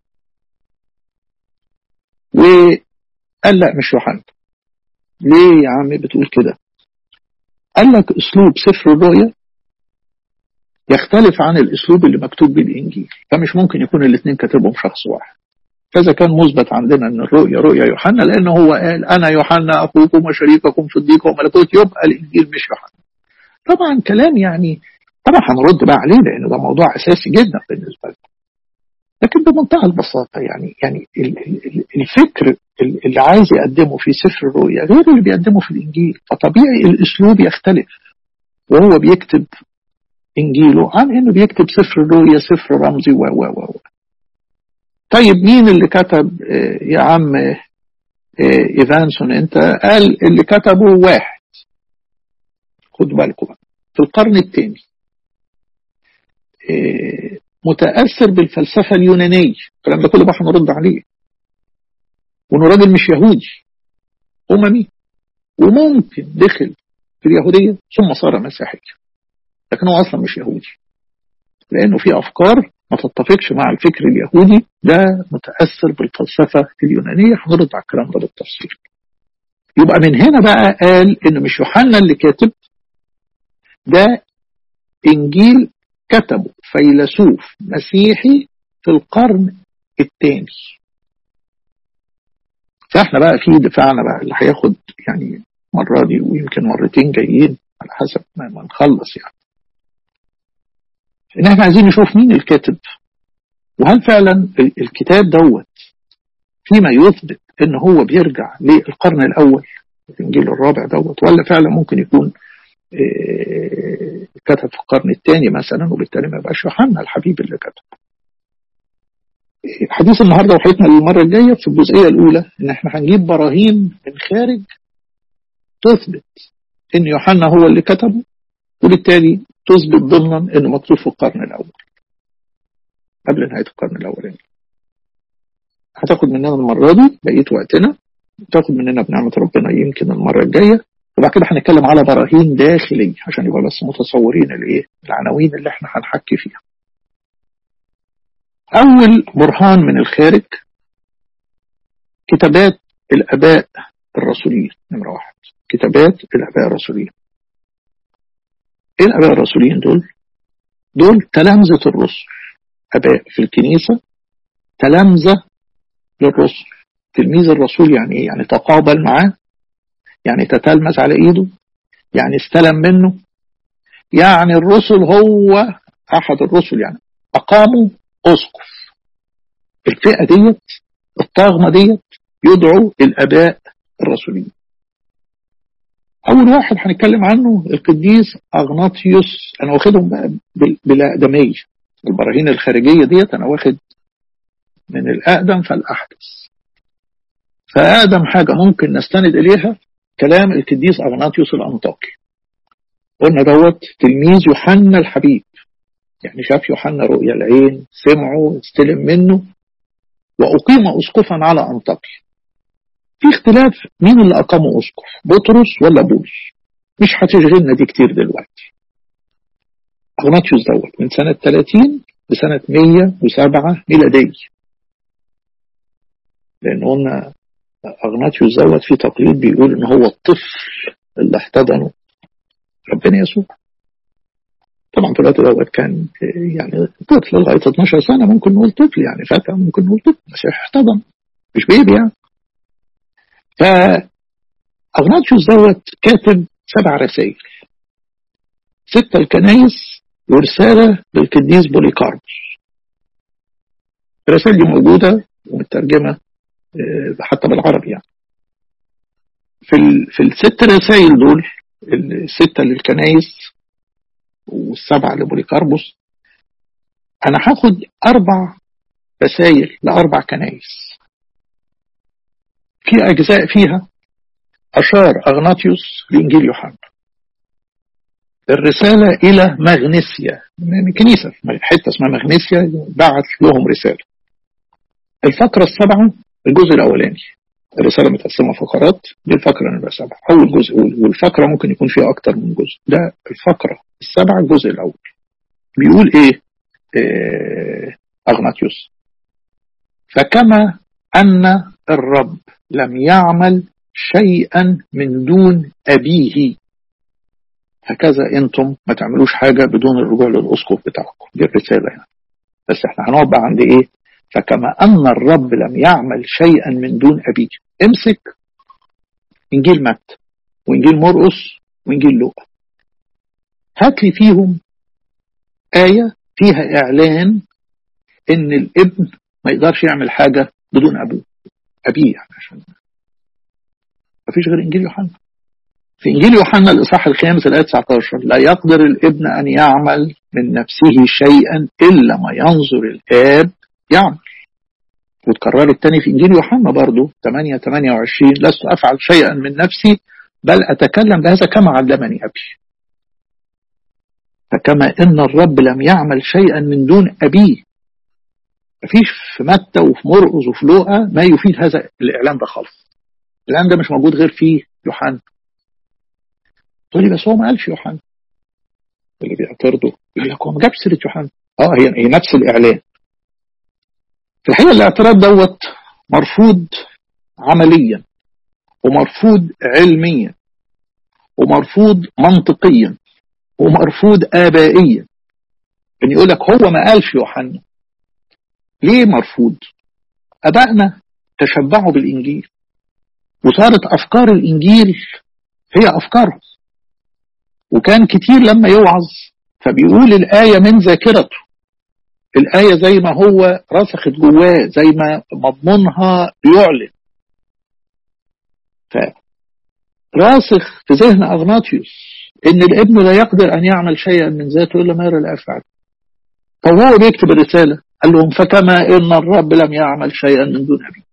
وقال لا مش يوحنا ليه يا عم بتقول كده قال لك اسلوب سفر الرؤيا يختلف عن الاسلوب اللي مكتوب بالانجيل فمش ممكن يكون الاثنين كاتبهم شخص واحد كذا كان مثبت عندنا ان الرؤيا رؤيا يوحنا لانه هو قال انا يوحنا اخوكم وشريككم في الضيق وملكوت يبقى الانجيل مش يوحنا طبعا كلام يعني طبعا هنرد بقى عليه لان ده موضوع اساسي جدا بالنسبه لنا لكن بمنتهى البساطه يعني يعني الفكر اللي عايز يقدمه في سفر الرؤيا غير اللي بيقدمه في الانجيل فطبيعي الاسلوب يختلف وهو بيكتب انجيله عن انه بيكتب سفر الرؤيا سفر رمزي و و و طيب مين اللي كتب يا عم ايفانسون انت قال اللي كتبه واحد خدوا بالكم بقى في القرن الثاني متأثر بالفلسفة اليونانية الكلام ده كله بقى هنرد عليه وانه راجل مش يهودي أممي وممكن دخل في اليهودية ثم صار مسيحي لكن هو أصلا مش يهودي لأنه في أفكار ما تتفقش مع الفكر اليهودي ده متأثر بالفلسفة اليونانية هنرد على الكلام ده بالتفصيل يبقى من هنا بقى قال إن مش يوحنا اللي كاتب ده إنجيل كتبه فيلسوف مسيحي في القرن الثاني فاحنا بقى في دفاعنا بقى اللي هياخد يعني مرة دي ويمكن مرتين جايين على حسب ما, ما نخلص يعني ان احنا عايزين نشوف مين الكاتب وهل فعلا الكتاب دوت فيما يثبت ان هو بيرجع للقرن الاول الانجيل الرابع دوت ولا فعلا ممكن يكون كتب في القرن الثاني مثلا وبالتالي ما يبقاش يوحنا الحبيب اللي كتب حديث النهارده وحياتنا للمره الجايه في الجزئيه الاولى ان احنا هنجيب براهين من خارج تثبت ان يوحنا هو اللي كتبه وبالتالي تثبت ضمنا انه مكتوب في القرن الاول قبل نهايه القرن الاولاني هتاخد مننا المره دي بقيه وقتنا تاخد مننا بنعمه ربنا يمكن المره الجايه وبعد كده هنتكلم على براهين داخليه عشان يبقى بس متصورين الايه العناوين اللي احنا هنحكي فيها أول برهان من الخارج كتابات الآباء الرسوليين نمرة واحد كتابات الآباء الرسوليين إيه الآباء الرسوليين دول؟ دول تلامذة الرسل آباء في الكنيسة تلامذة للرسل تلميذ الرسول يعني إيه؟ يعني تقابل معاه يعني تتلمذ على إيده يعني استلم منه يعني الرسل هو أحد الرسل يعني أقاموا أسقف الفئة ديت الطاغمة ديت يدعو الآباء الرسولين أول واحد هنتكلم عنه القديس أغناطيوس أنا واخدهم بقى بالأقدمية البراهين الخارجية ديت أنا واخد من الأقدم فالأحدث فأقدم حاجة ممكن نستند إليها كلام القديس أغناطيوس الأنطاكي قلنا دوت تلميذ يوحنا الحبيب يعني شاف يوحنا رؤيا العين سمعه استلم منه وأقيم أسقفا على أنطاكيا في اختلاف مين اللي أقامه أسقف بطرس ولا بولس مش هتشغلنا دي كتير دلوقتي أغناطيوس دوت من سنة 30 لسنة 107 ميلادية لأن قلنا أغناطيوس دوت في تقليد بيقول إن هو الطفل اللي احتضنه ربنا يسوع طبعا في الوقت دوت كان يعني طفل لغايه 12 سنه ممكن نقول طفل يعني فتى ممكن نقول طفل بس احتضن مش بيبي يعني ف اغناطيوس دوت كاتب سبع رسائل ستة الكنايس ورسالة للقديس بوليكاربوس الرسائل دي موجودة ومترجمة حتى بالعربي يعني في ال... في الست رسائل دول الستة للكنايس والسبعة لبوليكاربوس أنا هاخد أربع رسائل لأربع كنايس في أجزاء فيها أشار أغناطيوس لإنجيل يوحنا الرسالة إلى مغنيسيا من كنيسة حتة اسمها مغنيسيا بعت لهم رسالة الفقرة السبعة الجزء الأولاني الرسالة متقسمة فقرات دي الفقرة نمرة سبعة أول جزء والفقرة ممكن يكون فيها أكتر من جزء ده الفقرة السبعة الجزء الأول بيقول إيه, إيه أغناطيوس فكما أن الرب لم يعمل شيئا من دون أبيه هكذا أنتم ما تعملوش حاجة بدون الرجوع للأسقف بتاعكم دي الرسالة يعني بس احنا هنقعد بقى عند إيه فكما أن الرب لم يعمل شيئا من دون أبيه امسك إنجيل متى وإنجيل مرقس وإنجيل لوقا هات لي فيهم آية فيها إعلان إن الابن ما يقدرش يعمل حاجة بدون أبوه أبيه يعني عشان ما فيش غير إنجيل يوحنا في إنجيل يوحنا الإصحاح الخامس الآية 19 لا يقدر الابن أن يعمل من نفسه شيئا إلا ما ينظر الآب يعمل وتكرر الثاني في إنجيل يوحنا برضو 8 28 لست أفعل شيئا من نفسي بل أتكلم بهذا كما علمني أبي فكما إن الرب لم يعمل شيئا من دون أبيه مفيش في متى وفي مرقس وفي لوقا ما يفيد هذا الإعلان ده خالص الإعلان ده مش موجود غير في يوحنا تقول لي بس هو ما قالش يوحنا اللي بيعترضوا يقول لك هو ما جابش سيرة يوحنا اه هي هي نفس الإعلان في الحقيقة الاعتراض دوت مرفوض عمليا ومرفوض علميا ومرفوض منطقيا ومرفوض آبائيا ان يقول لك هو ما قالش يوحنا ليه مرفوض أبائنا تشبعوا بالإنجيل وصارت أفكار الإنجيل هي أفكارهم وكان كتير لما يوعظ فبيقول الآية من ذاكرته الآية زي ما هو رسخت جواه زي ما مضمونها بيعلن فراسخ في ذهن أغناطيوس إن الابن لا يقدر أن يعمل شيئا من ذاته إلا ما يرى الأفعال طب هو بيكتب الرسالة قال لهم فكما إن الرب لم يعمل شيئا من دون أبي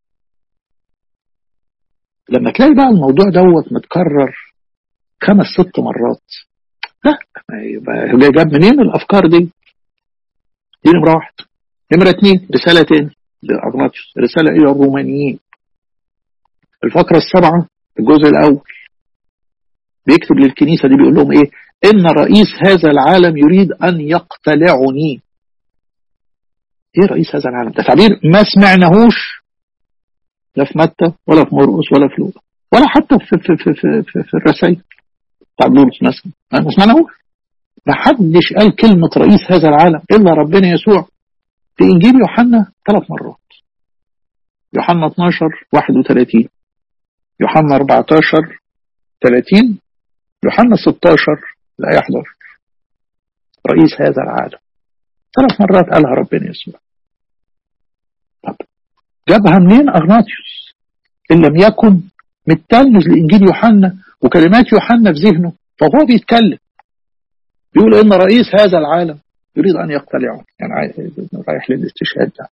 لما تلاقي بقى الموضوع دوت متكرر خمس ست مرات لا يبقى جاب منين الأفكار دي دي نمرة واحد نمرة اتنين رسالة تاني لأغناطيوس رسالة إلى الرومانيين الفقرة السابعة الجزء الأول بيكتب للكنيسة دي بيقول لهم إيه إن رئيس هذا العالم يريد أن يقتلعني إيه رئيس هذا العالم ده تعبير ما سمعناهوش لا في متى ولا في مرقس ولا في لوقا ولا حتى في في في في, في, في الرسائل بتاع بولس مثلا ما سمعناهوش ما حدش قال كلمة رئيس هذا العالم إلا ربنا يسوع في إنجيل يوحنا ثلاث مرات يوحنا 12 31 يوحنا 14 30 يوحنا 16 لا 11 رئيس هذا العالم ثلاث مرات قالها ربنا يسوع طب جابها منين أغناطيوس إن لم يكن متلمذ لإنجيل يوحنا وكلمات يوحنا في ذهنه فهو بيتكلم بيقول إن رئيس هذا العالم يريد أن يقتلعه يعني رايح للاستشهاد ده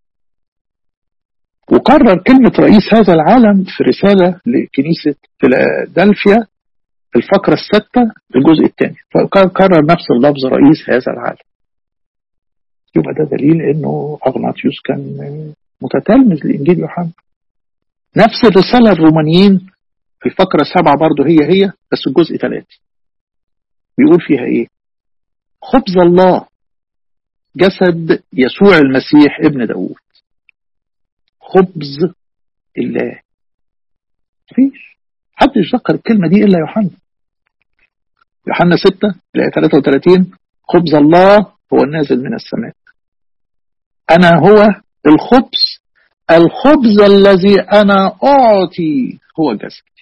وكرر كلمة رئيس هذا العالم في رسالة لكنيسة فيلادلفيا الفقرة الستة الجزء الثاني فكرر نفس اللفظ رئيس هذا العالم يبقى ده دليل انه اغناطيوس كان متتلمذ لانجيل يوحنا نفس الرسالة الرومانيين في الفقرة السابعة برضه هي هي بس الجزء ثلاثة بيقول فيها ايه خبز الله جسد يسوع المسيح ابن داود خبز الله مفيش محدش ذكر الكلمة دي إلا يوحنا يوحنا 6 الآية 33 خبز الله هو النازل من السماء أنا هو الخبز الخبز الذي أنا أعطي هو جسدي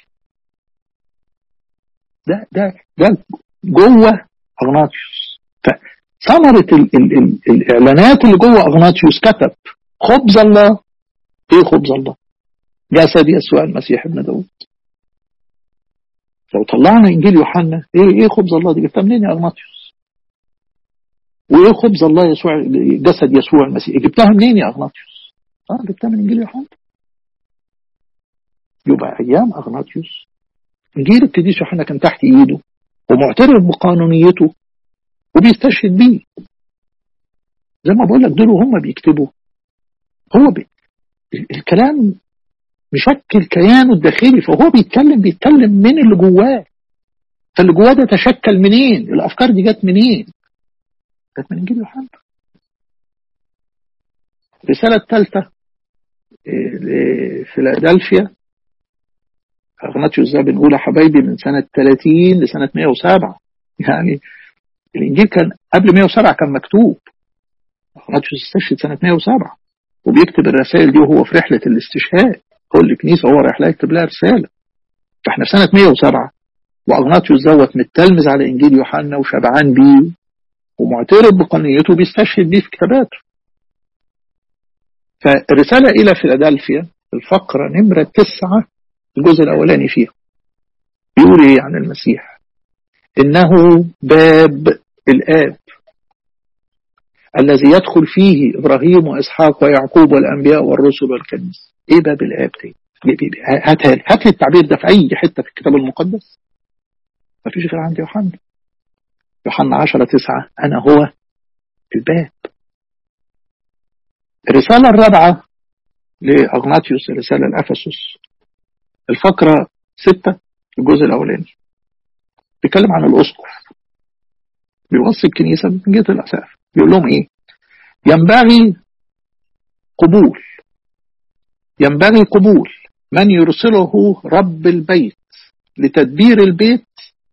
ده ده ده جوه أغناطيوس فثمرة ال ال ال الإعلانات اللي جوه أغناطيوس كتب خبز الله إيه خبز الله؟ جسد يسوع المسيح ابن داود لو طلعنا إنجيل يوحنا إيه إيه خبز الله دي جبتها منين يا أغناطيوس؟ وإيه خبز الله يسوع جسد يسوع المسيح جبتها منين يا أغناطيوس؟ آه جبتها من إنجيل يوحنا يبقى أيام أغناطيوس إنجيل القديس يوحنا كان تحت إيده ومعترف بقانونيته وبيستشهد بيه زي ما بقول لك دول وهم بيكتبوا هو بي الكلام مشكل كيانه الداخلي فهو بيتكلم بيتكلم من اللي جواه فاللي جواه ده تشكل منين الافكار دي جت منين جت من انجيل يوحنا الرسالة الثالثة لفيلادلفيا أغناطيوس ده بنقول يا حبايبي من سنة 30 لسنة 107 يعني الإنجيل كان قبل 107 كان مكتوب أغناطيوس استشهد سنة 107 وبيكتب الرسائل دي وهو في رحلة الاستشهاد كل كنيسة هو رايح لها يكتب لها رسالة فاحنا في سنة 107 وأغناطيوس دوت متلمذ على إنجيل يوحنا وشبعان بيه ومعترف بقانونيته بيستشهد بيه في كتاباته فالرسالة إلى فيلادلفيا الفقرة نمرة تسعة الجزء الأولاني فيها بيقول إيه عن المسيح إنه باب الآب الذي يدخل فيه إبراهيم وإسحاق ويعقوب والأنبياء والرسل والكنيسة إيه باب الآب دي هات هات لي التعبير ده في أي حتة في الكتاب المقدس ما فيش غير عند يوحنا يوحنا 10 9 أنا هو الباب الرسالة الرابعة لأغناطيوس الرسالة لأفسس الفقرة 6 الجزء الأولاني بيتكلم عن الأسقف بيوصي الكنيسة من جهة الأسقف بيقول لهم إيه ينبغي قبول ينبغي قبول من يرسله رب البيت لتدبير البيت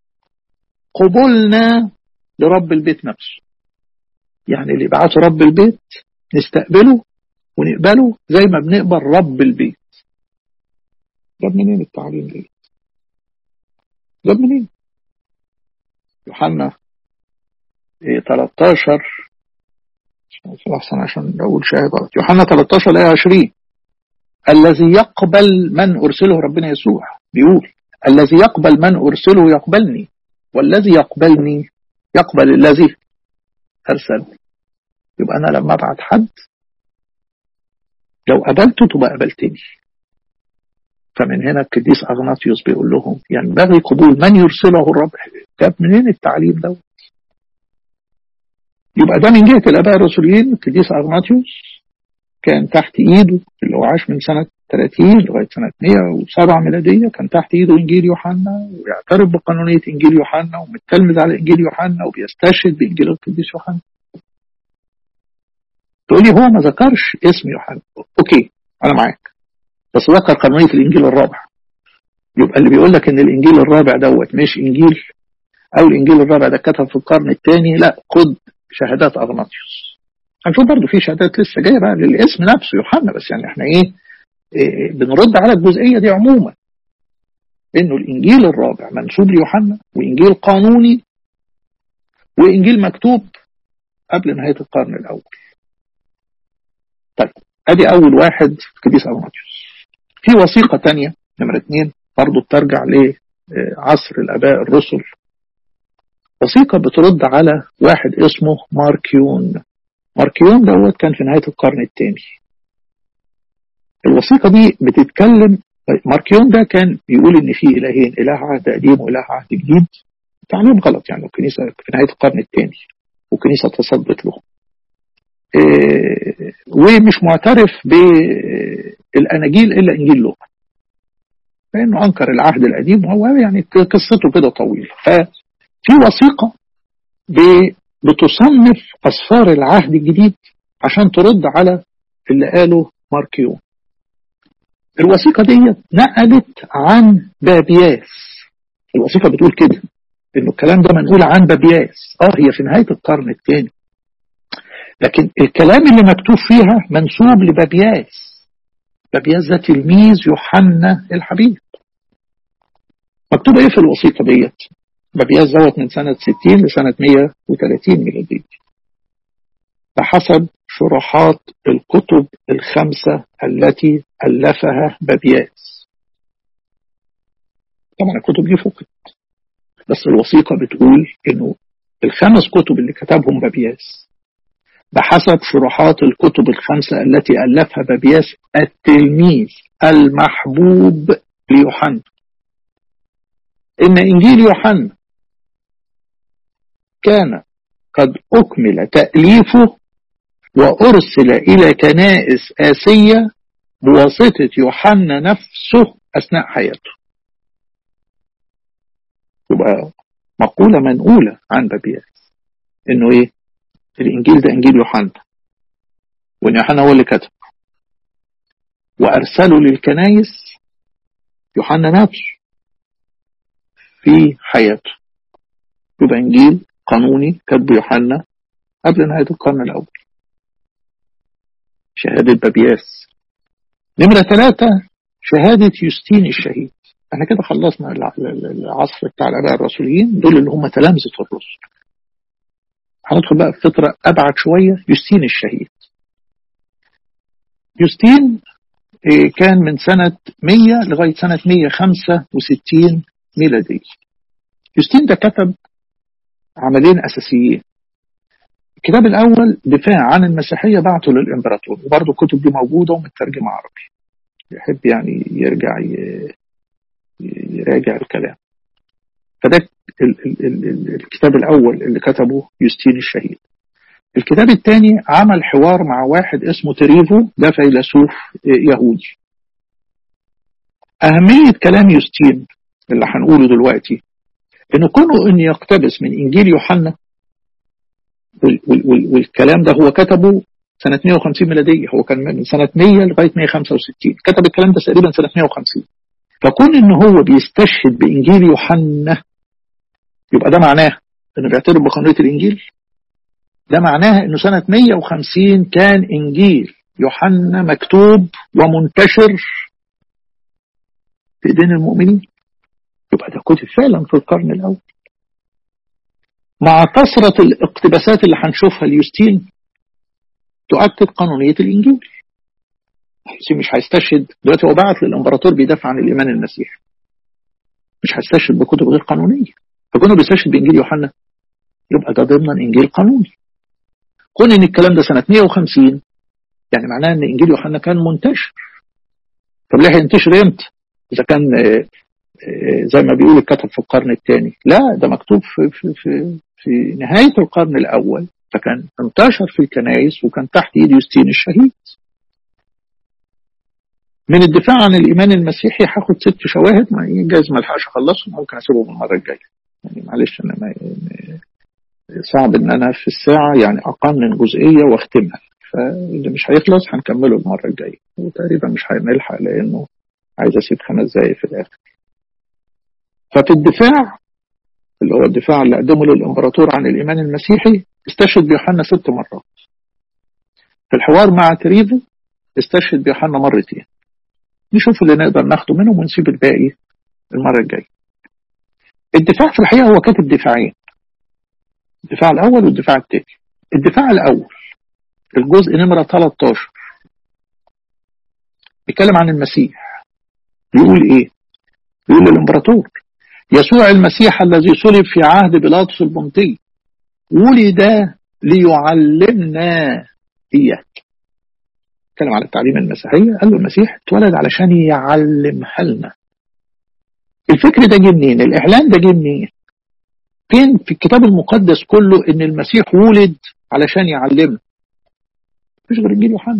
قبولنا لرب البيت نفسه يعني اللي بعته رب البيت نستقبله ونقبله زي ما بنقبل رب البيت جاب منين التعليم دي جاب منين يوحنا 13 أحسن عشان أقول شاهد غلط يوحنا 13 آية 20 الذي يقبل من أرسله ربنا يسوع بيقول الذي يقبل من أرسله يقبلني والذي يقبلني يقبل الذي أرسلني يبقى أنا لما أبعت حد لو قبلته تبقى قبلتني فمن هنا القديس أغناطيوس بيقول لهم ينبغي قبول من يرسله الرب جاب منين التعليم دوت يبقى ده من جهة الآباء الرسوليين القديس أغناطيوس كان تحت إيده اللي هو عاش من سنة 30 لغاية سنة 107 ميلادية كان تحت إيده إنجيل يوحنا ويعترف بقانونية إنجيل يوحنا ومتلمذ على إنجيل يوحنا وبيستشهد بإنجيل القديس يوحنا تقولي هو ما ذكرش اسم يوحنا أوكي أنا معاك بس ذكر قانونية الإنجيل الرابع يبقى اللي بيقول لك إن الإنجيل الرابع دوت مش إنجيل أو الإنجيل الرابع ده كتب في القرن الثاني لا خد شهادات أغناطيوس هنشوف برضه في شهادات لسه جايه بقى للاسم نفسه يوحنا بس يعني احنا ايه, إيه بنرد على الجزئيه دي عموما انه الانجيل الرابع منسوب ليوحنا وانجيل قانوني وانجيل مكتوب قبل نهايه القرن الاول. طيب ادي اول واحد قديس اغناطيوس. في وثيقه ثانيه نمره اثنين برضه بترجع لعصر الاباء الرسل وثيقه بترد على واحد اسمه ماركيون ماركيون دوت كان في نهاية القرن الثاني الوثيقة دي بتتكلم ماركيون ده كان بيقول ان في الهين اله عهد قديم واله عهد جديد تعليم غلط يعني الكنيسة في نهاية القرن الثاني والكنيسة تصدت له إيه ومش معترف بالاناجيل الا انجيل لوقا لانه انكر العهد القديم وهو يعني قصته كده طويله ففي وثيقه بتصنف أسفار العهد الجديد عشان ترد على اللي قاله ماركيون الوثيقة دي نقلت عن بابياس الوثيقة بتقول كده انه الكلام ده منقول عن بابياس اه هي في نهاية القرن الثاني لكن الكلام اللي مكتوب فيها منسوب لبابياس بابياس ده تلميذ يوحنا الحبيب مكتوب ايه في الوثيقة ديت بابياس دوت من سنة 60 لسنة 130 ميلادية بحسب شروحات الكتب الخمسة التي ألفها بابياس طبعا الكتب دي فقد بس الوثيقة بتقول إنه الخمس كتب اللي كتبهم بابياس بحسب شروحات الكتب الخمسة التي ألفها بابياس التلميذ المحبوب ليوحنا إن إنجيل يوحنا كان قد أكمل تأليفه وأرسل إلى كنائس آسية بواسطة يوحنا نفسه أثناء حياته يبقى مقولة منقولة عن بابياس إنه إيه الإنجيل ده إنجيل يوحنا وإن يوحنا هو اللي كتب وأرسله للكنائس يوحنا نفسه في حياته يبقى إنجيل قانوني كتب يوحنا قبل نهاية القرن الأول شهادة بابياس نمرة ثلاثة شهادة يوستين الشهيد احنا كده خلصنا العصر بتاع الآباء الرسوليين دول اللي هم تلامذة الرسل هندخل بقى في فترة أبعد شوية يوستين الشهيد يوستين كان من سنة 100 لغاية سنة 165 ميلادية يوستين ده كتب عملين أساسيين الكتاب الأول دفاع عن المسيحية بعته للإمبراطور وبرضه الكتب دي موجودة ومترجمة عربي يحب يعني يرجع يراجع الكلام فده الكتاب الأول اللي كتبه يوستين الشهيد الكتاب الثاني عمل حوار مع واحد اسمه تريفو ده فيلسوف يهودي أهمية كلام يوستين اللي هنقوله دلوقتي إنه كونه إن يقتبس من إنجيل يوحنا والكلام ده هو كتبه سنة 150 ميلادية هو كان من سنة 100 لغاية 165 كتب الكلام ده تقريبا سنة 150 فكون إن هو بيستشهد بإنجيل يوحنا يبقى ده معناه إنه بيعترف بقانونية الإنجيل ده معناها إنه سنة 150 كان إنجيل يوحنا مكتوب ومنتشر في ايدين المؤمنين يبقى ده كتب فعلا في القرن الاول مع كثرة الاقتباسات اللي هنشوفها ليوستين تؤكد قانونية الإنجيل مش هيستشهد دلوقتي هو بعت للإمبراطور بيدافع عن الإيمان المسيحي مش هيستشهد بكتب غير قانونية فكونه بيستشهد بإنجيل يوحنا يبقى ده ضمن إنجيل قانوني كون إن الكلام ده سنة 150 يعني معناه إن إنجيل يوحنا كان منتشر طب ليه هينتشر إمتى؟ إذا كان زي ما بيقول الكتب في القرن الثاني لا ده مكتوب في, في, في, في نهاية القرن الأول فكان انتشر في الكنائس وكان تحت ايد يوستين الشهيد من الدفاع عن الايمان المسيحي هاخد ست شواهد ما جايز ما الحقش اخلصهم ممكن اسيبهم المره الجايه يعني معلش انا ما صعب ان انا في الساعه يعني اقنن جزئيه واختمها فاللي مش هيخلص هنكمله المره الجايه وتقريبا مش هنلحق لانه عايز اسيب خمس دقايق في الاخر ففي الدفاع اللي هو الدفاع اللي قدمه للامبراطور عن الايمان المسيحي استشهد بيوحنا ست مرات في الحوار مع تريفو استشهد بيوحنا مرتين نشوف اللي نقدر ناخده منهم ونسيب الباقي المرة الجاية الدفاع في الحقيقة هو كاتب دفاعين الدفاع الأول والدفاع الثاني الدفاع الأول الجزء نمرة 13 بيتكلم عن المسيح بيقول إيه؟ بيقول للإمبراطور يسوع المسيح الذي صلب في عهد بيلاطس البنطي ولد ليعلمنا إياك اتكلم على التعليم المسيحية قال له المسيح اتولد علشان يعلمها لنا الفكر ده جه منين الإعلان ده جه منين فين في الكتاب المقدس كله إن المسيح ولد علشان يعلمنا مفيش غير إنجيل يوحنا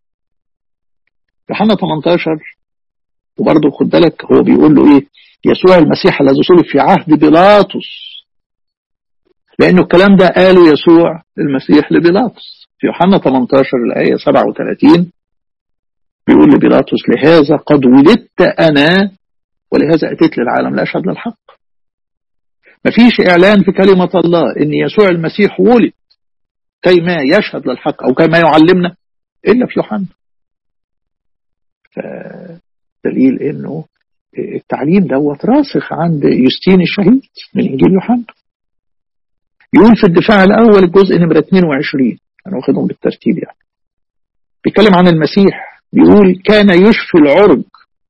يوحنا 18 وبرضه خد بالك هو بيقول له إيه يسوع المسيح الذي صلب في عهد بيلاطس لأنه الكلام ده قاله يسوع المسيح لبيلاطس في يوحنا 18 الآية 37 بيقول لبيلاطس لهذا قد ولدت أنا ولهذا أتيت للعالم لا أشهد للحق مفيش إعلان في كلمة الله إن يسوع المسيح ولد كيما يشهد للحق أو كيما يعلمنا إلا في يوحنا دليل إنه التعليم دوت راسخ عند يوستين الشهيد من إنجيل يوحنا يقول في الدفاع الأول الجزء نمرة 22 أنا واخدهم بالترتيب يعني بيتكلم عن المسيح بيقول كان يشفي العرج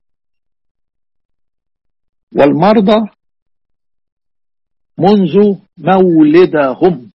والمرضى منذ مولدهم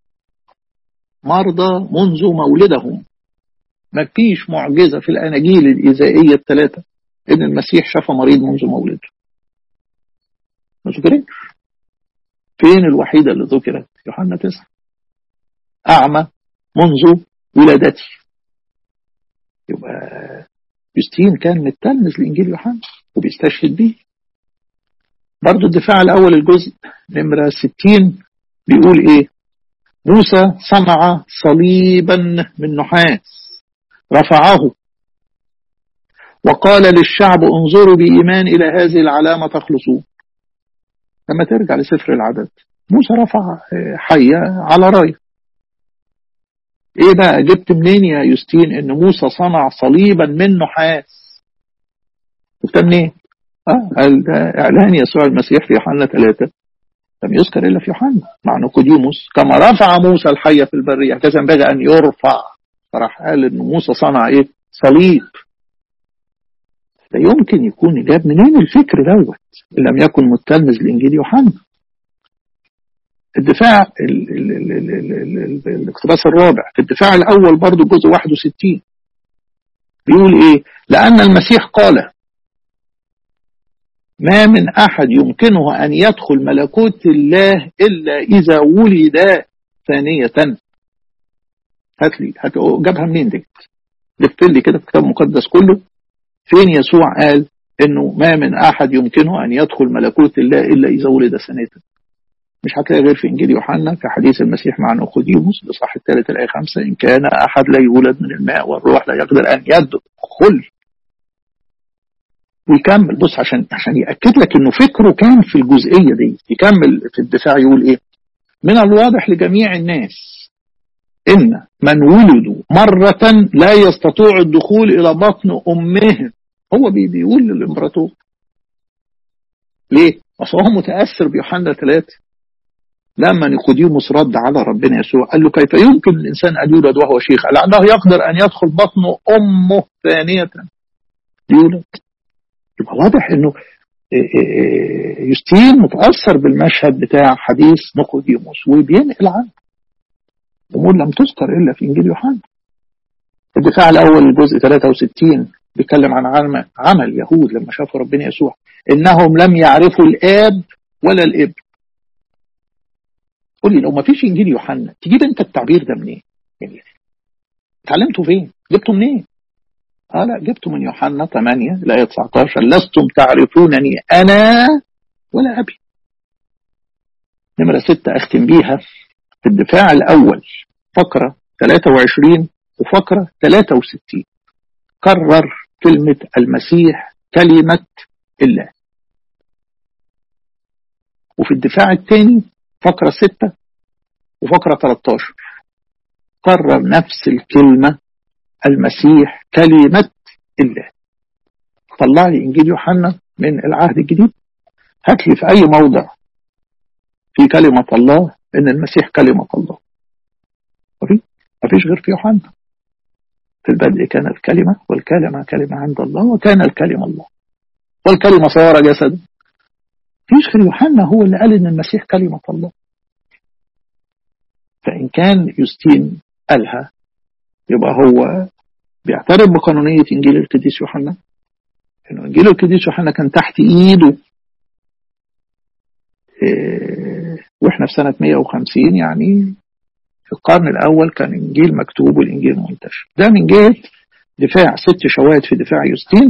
مرضى منذ مولدهم ما فيش معجزة في الأناجيل الإيذائية الثلاثة إن المسيح شفى مريض منذ مولده ما ذكرتش فين الوحيدة اللي ذكرت يوحنا تسعة أعمى منذ ولادتي يبقى يوستين كان متلمذ لإنجيل يوحنا وبيستشهد بيه برضو الدفاع الأول الجزء نمرة 60 بيقول إيه موسى صنع صليبا من نحاس رفعه وقال للشعب انظروا بإيمان إلى هذه العلامة تخلصون لما ترجع لسفر العدد موسى رفع حية على راية ايه بقى جبت منين يا يوستين ان موسى صنع صليبا من نحاس جبت منين اه قال ده اعلان يسوع المسيح في يوحنا ثلاثة لم يذكر الا في يوحنا مع نيقوديموس كما رفع موسى الحية في البرية هكذا ينبغي ان يرفع فراح قال ان موسى صنع ايه صليب لا يمكن يكون جاب منين الفكر دوت إن لم يكن متلمذ لإنجيل يوحنا الدفاع ال ال ال ال ال ال ال الاقتباس الرابع في الدفاع الأول برضو جزء 61 بيقول إيه لأن المسيح قال ما من أحد يمكنه أن يدخل ملكوت الله إلا إذا ولد ثانية هات لي هات جابها منين دي لفت لي كده في الكتاب المقدس كله فين يسوع قال انه ما من احد يمكنه ان يدخل ملكوت الله الا اذا ولد سنه مش هتلاقي غير في انجيل يوحنا في حديث المسيح مع نيقوديموس الاصحاح الثالث الايه خمسه ان كان احد لا يولد من الماء والروح لا يقدر ان يدخل ويكمل بص عشان عشان ياكد لك انه فكره كان في الجزئيه دي يكمل في الدفاع يقول ايه من الواضح لجميع الناس ان من ولدوا مره لا يستطيع الدخول الى بطن امهم هو بيقول للامبراطور ليه؟ اصل هو متاثر بيوحنا ثلاثه لما نيقوديموس رد على ربنا يسوع قال له كيف يمكن الانسان ان يولد وهو شيخ؟ لانه يقدر ان يدخل بطنه امه ثانيه يولد يبقى واضح انه يوستين متاثر بالمشهد بتاع حديث نيقوديموس وبينقل عنه امور لم تذكر الا في انجيل يوحنا الدفاع الاول الجزء 63 بيتكلم عن عمل, عمل يهود لما شافوا ربنا يسوع انهم لم يعرفوا الاب ولا الابن قول لي لو ما فيش انجيل يوحنا تجيب انت التعبير ده منين؟ يعني اتعلمته فين؟ جبته منين؟ اه لا جبته من يوحنا 8 الايه 19 لستم تعرفونني انا ولا ابي. نمره 6 اختم بيها في الدفاع الاول فقره 23 وفقره 63 كرر كلمه المسيح كلمه الله. وفي الدفاع الثاني فقرة 6 وفقرة 13 كرر نفس الكلمة المسيح كلمة الله طلع لي إنجيل يوحنا من العهد الجديد هات لي في أي موضع في كلمة الله إن المسيح كلمة الله ما فيش غير في يوحنا في البدء كان الكلمة والكلمة كلمة عند الله وكان الكلمة الله والكلمة صار جسد فيش غير يوحنا هو اللي قال ان المسيح كلمة الله فإن كان يوستين قالها يبقى هو بيعترف بقانونية إنجيل القديس يوحنا إنه إنجيل القديس يوحنا كان تحت إيده إيه وإحنا في سنة 150 يعني في القرن الأول كان إنجيل مكتوب والإنجيل منتشر ده من جهة دفاع ست شواهد في دفاع يوستين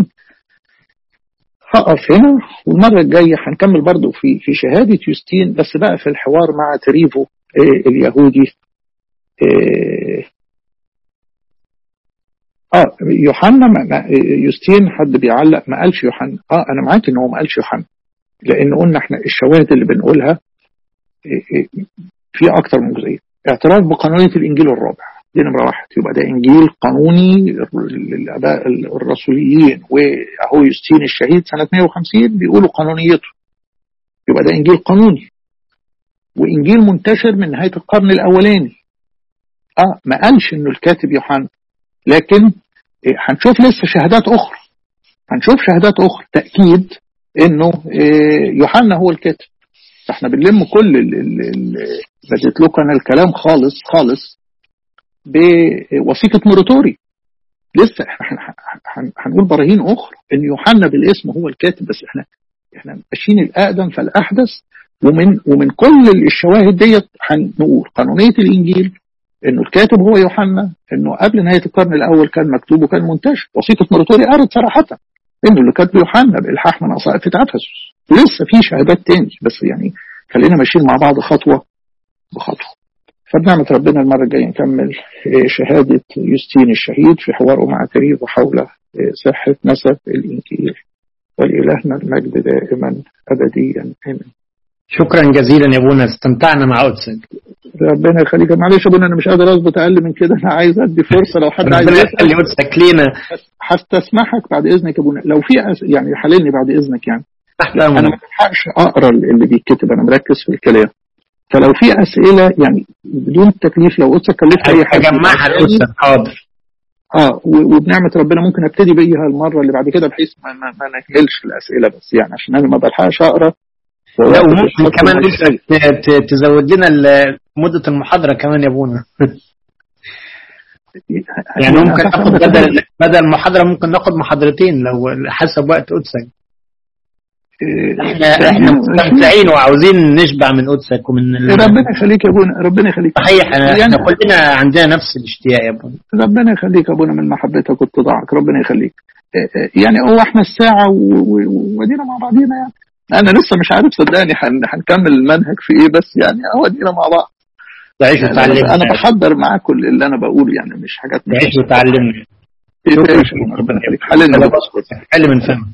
هقف هنا والمرة الجاية هنكمل برضو في في شهادة يوستين بس بقى في الحوار مع تريفو إيه اليهودي إيه اه يوحنا ما يوستين حد بيعلق ما قالش يوحنا اه انا معاك ان هو ما قالش يوحنا لان قلنا احنا الشواهد اللي بنقولها إيه في اكتر من جزئيه اعتراف بقانونيه الانجيل الرابع دي نمره واحد يبقى ده انجيل قانوني للاباء الرسوليين واهو يوستين الشهيد سنه 150 بيقولوا قانونيته يبقى ده انجيل قانوني وانجيل منتشر من نهايه القرن الاولاني اه ما قالش انه الكاتب يوحنا لكن إيه هنشوف لسه شهادات اخرى هنشوف شهادات اخرى تاكيد انه إيه يوحنا هو الكاتب فاحنا بنلم كل بديت لكم انا الكلام خالص خالص بوثيقه موريتوري لسه احنا هنقول براهين اخرى ان يوحنا بالاسم هو الكاتب بس احنا احنا ماشيين الاقدم فالاحدث ومن ومن كل الشواهد ديت هنقول قانونيه الانجيل انه الكاتب هو يوحنا انه قبل نهايه القرن الاول كان مكتوب وكان منتشر وثيقه موريتوري قالت صراحه انه اللي كاتبه يوحنا بالحاح من اصائف افسس لسه في شهادات تاني بس يعني خلينا ماشيين مع بعض خطوه بخطوه فبنعمة ربنا المرة الجاية نكمل شهادة يوستين الشهيد في حواره مع تريف حول صحة نسب الإنجيل ولإلهنا المجد دائما أبديا آمين شكرا جزيلا يا ابونا استمتعنا مع قدسك ربنا يخليك معلش يا ابونا انا مش قادر اظبط اقل من كده انا عايز ادي فرصه لو حد عايز يسال قدسك لينا هستسمحك بعد اذنك يا ابونا لو في أس... يعني حللني بعد اذنك يعني انا ما بلحقش اقرا اللي بيتكتب انا مركز في الكلام فلو في اسئله يعني بدون تكليف لو قدسك كلفت اي حاجه اجمعها لقدسك حاضر اه وبنعمه ربنا ممكن ابتدي بيها المره اللي بعد كده بحيث ما, ما, ما نكملش الاسئله بس يعني عشان انا ما بلحقش اقرا لا وممكن كمان تزود لنا مدة المحاضرة كمان يا ابونا يعني ممكن ناخد بدل بدل المحاضرة ممكن ناخد محاضرتين لو حسب وقت قدسك احنا احنا مستمتعين وعاوزين نشبع من قدسك ومن ربنا يخليك يا ابونا ربنا يخليك صحيح احنا يعني كلنا عندنا نفس الاشتياق يا ابونا ربنا يخليك يا ابونا من محبتك واتضاعك ربنا يخليك يعني هو احنا الساعة ودينا مع بعضينا يعني انا لسه مش عارف صدقني هنكمل المنهج في ايه بس يعني اهو ادينا مع بعض تعيش وتعلمنا انا بحضر معاكم اللي انا بقوله يعني مش حاجات تعيش وتعلمنا ربنا يخليك حللنا حل من فهم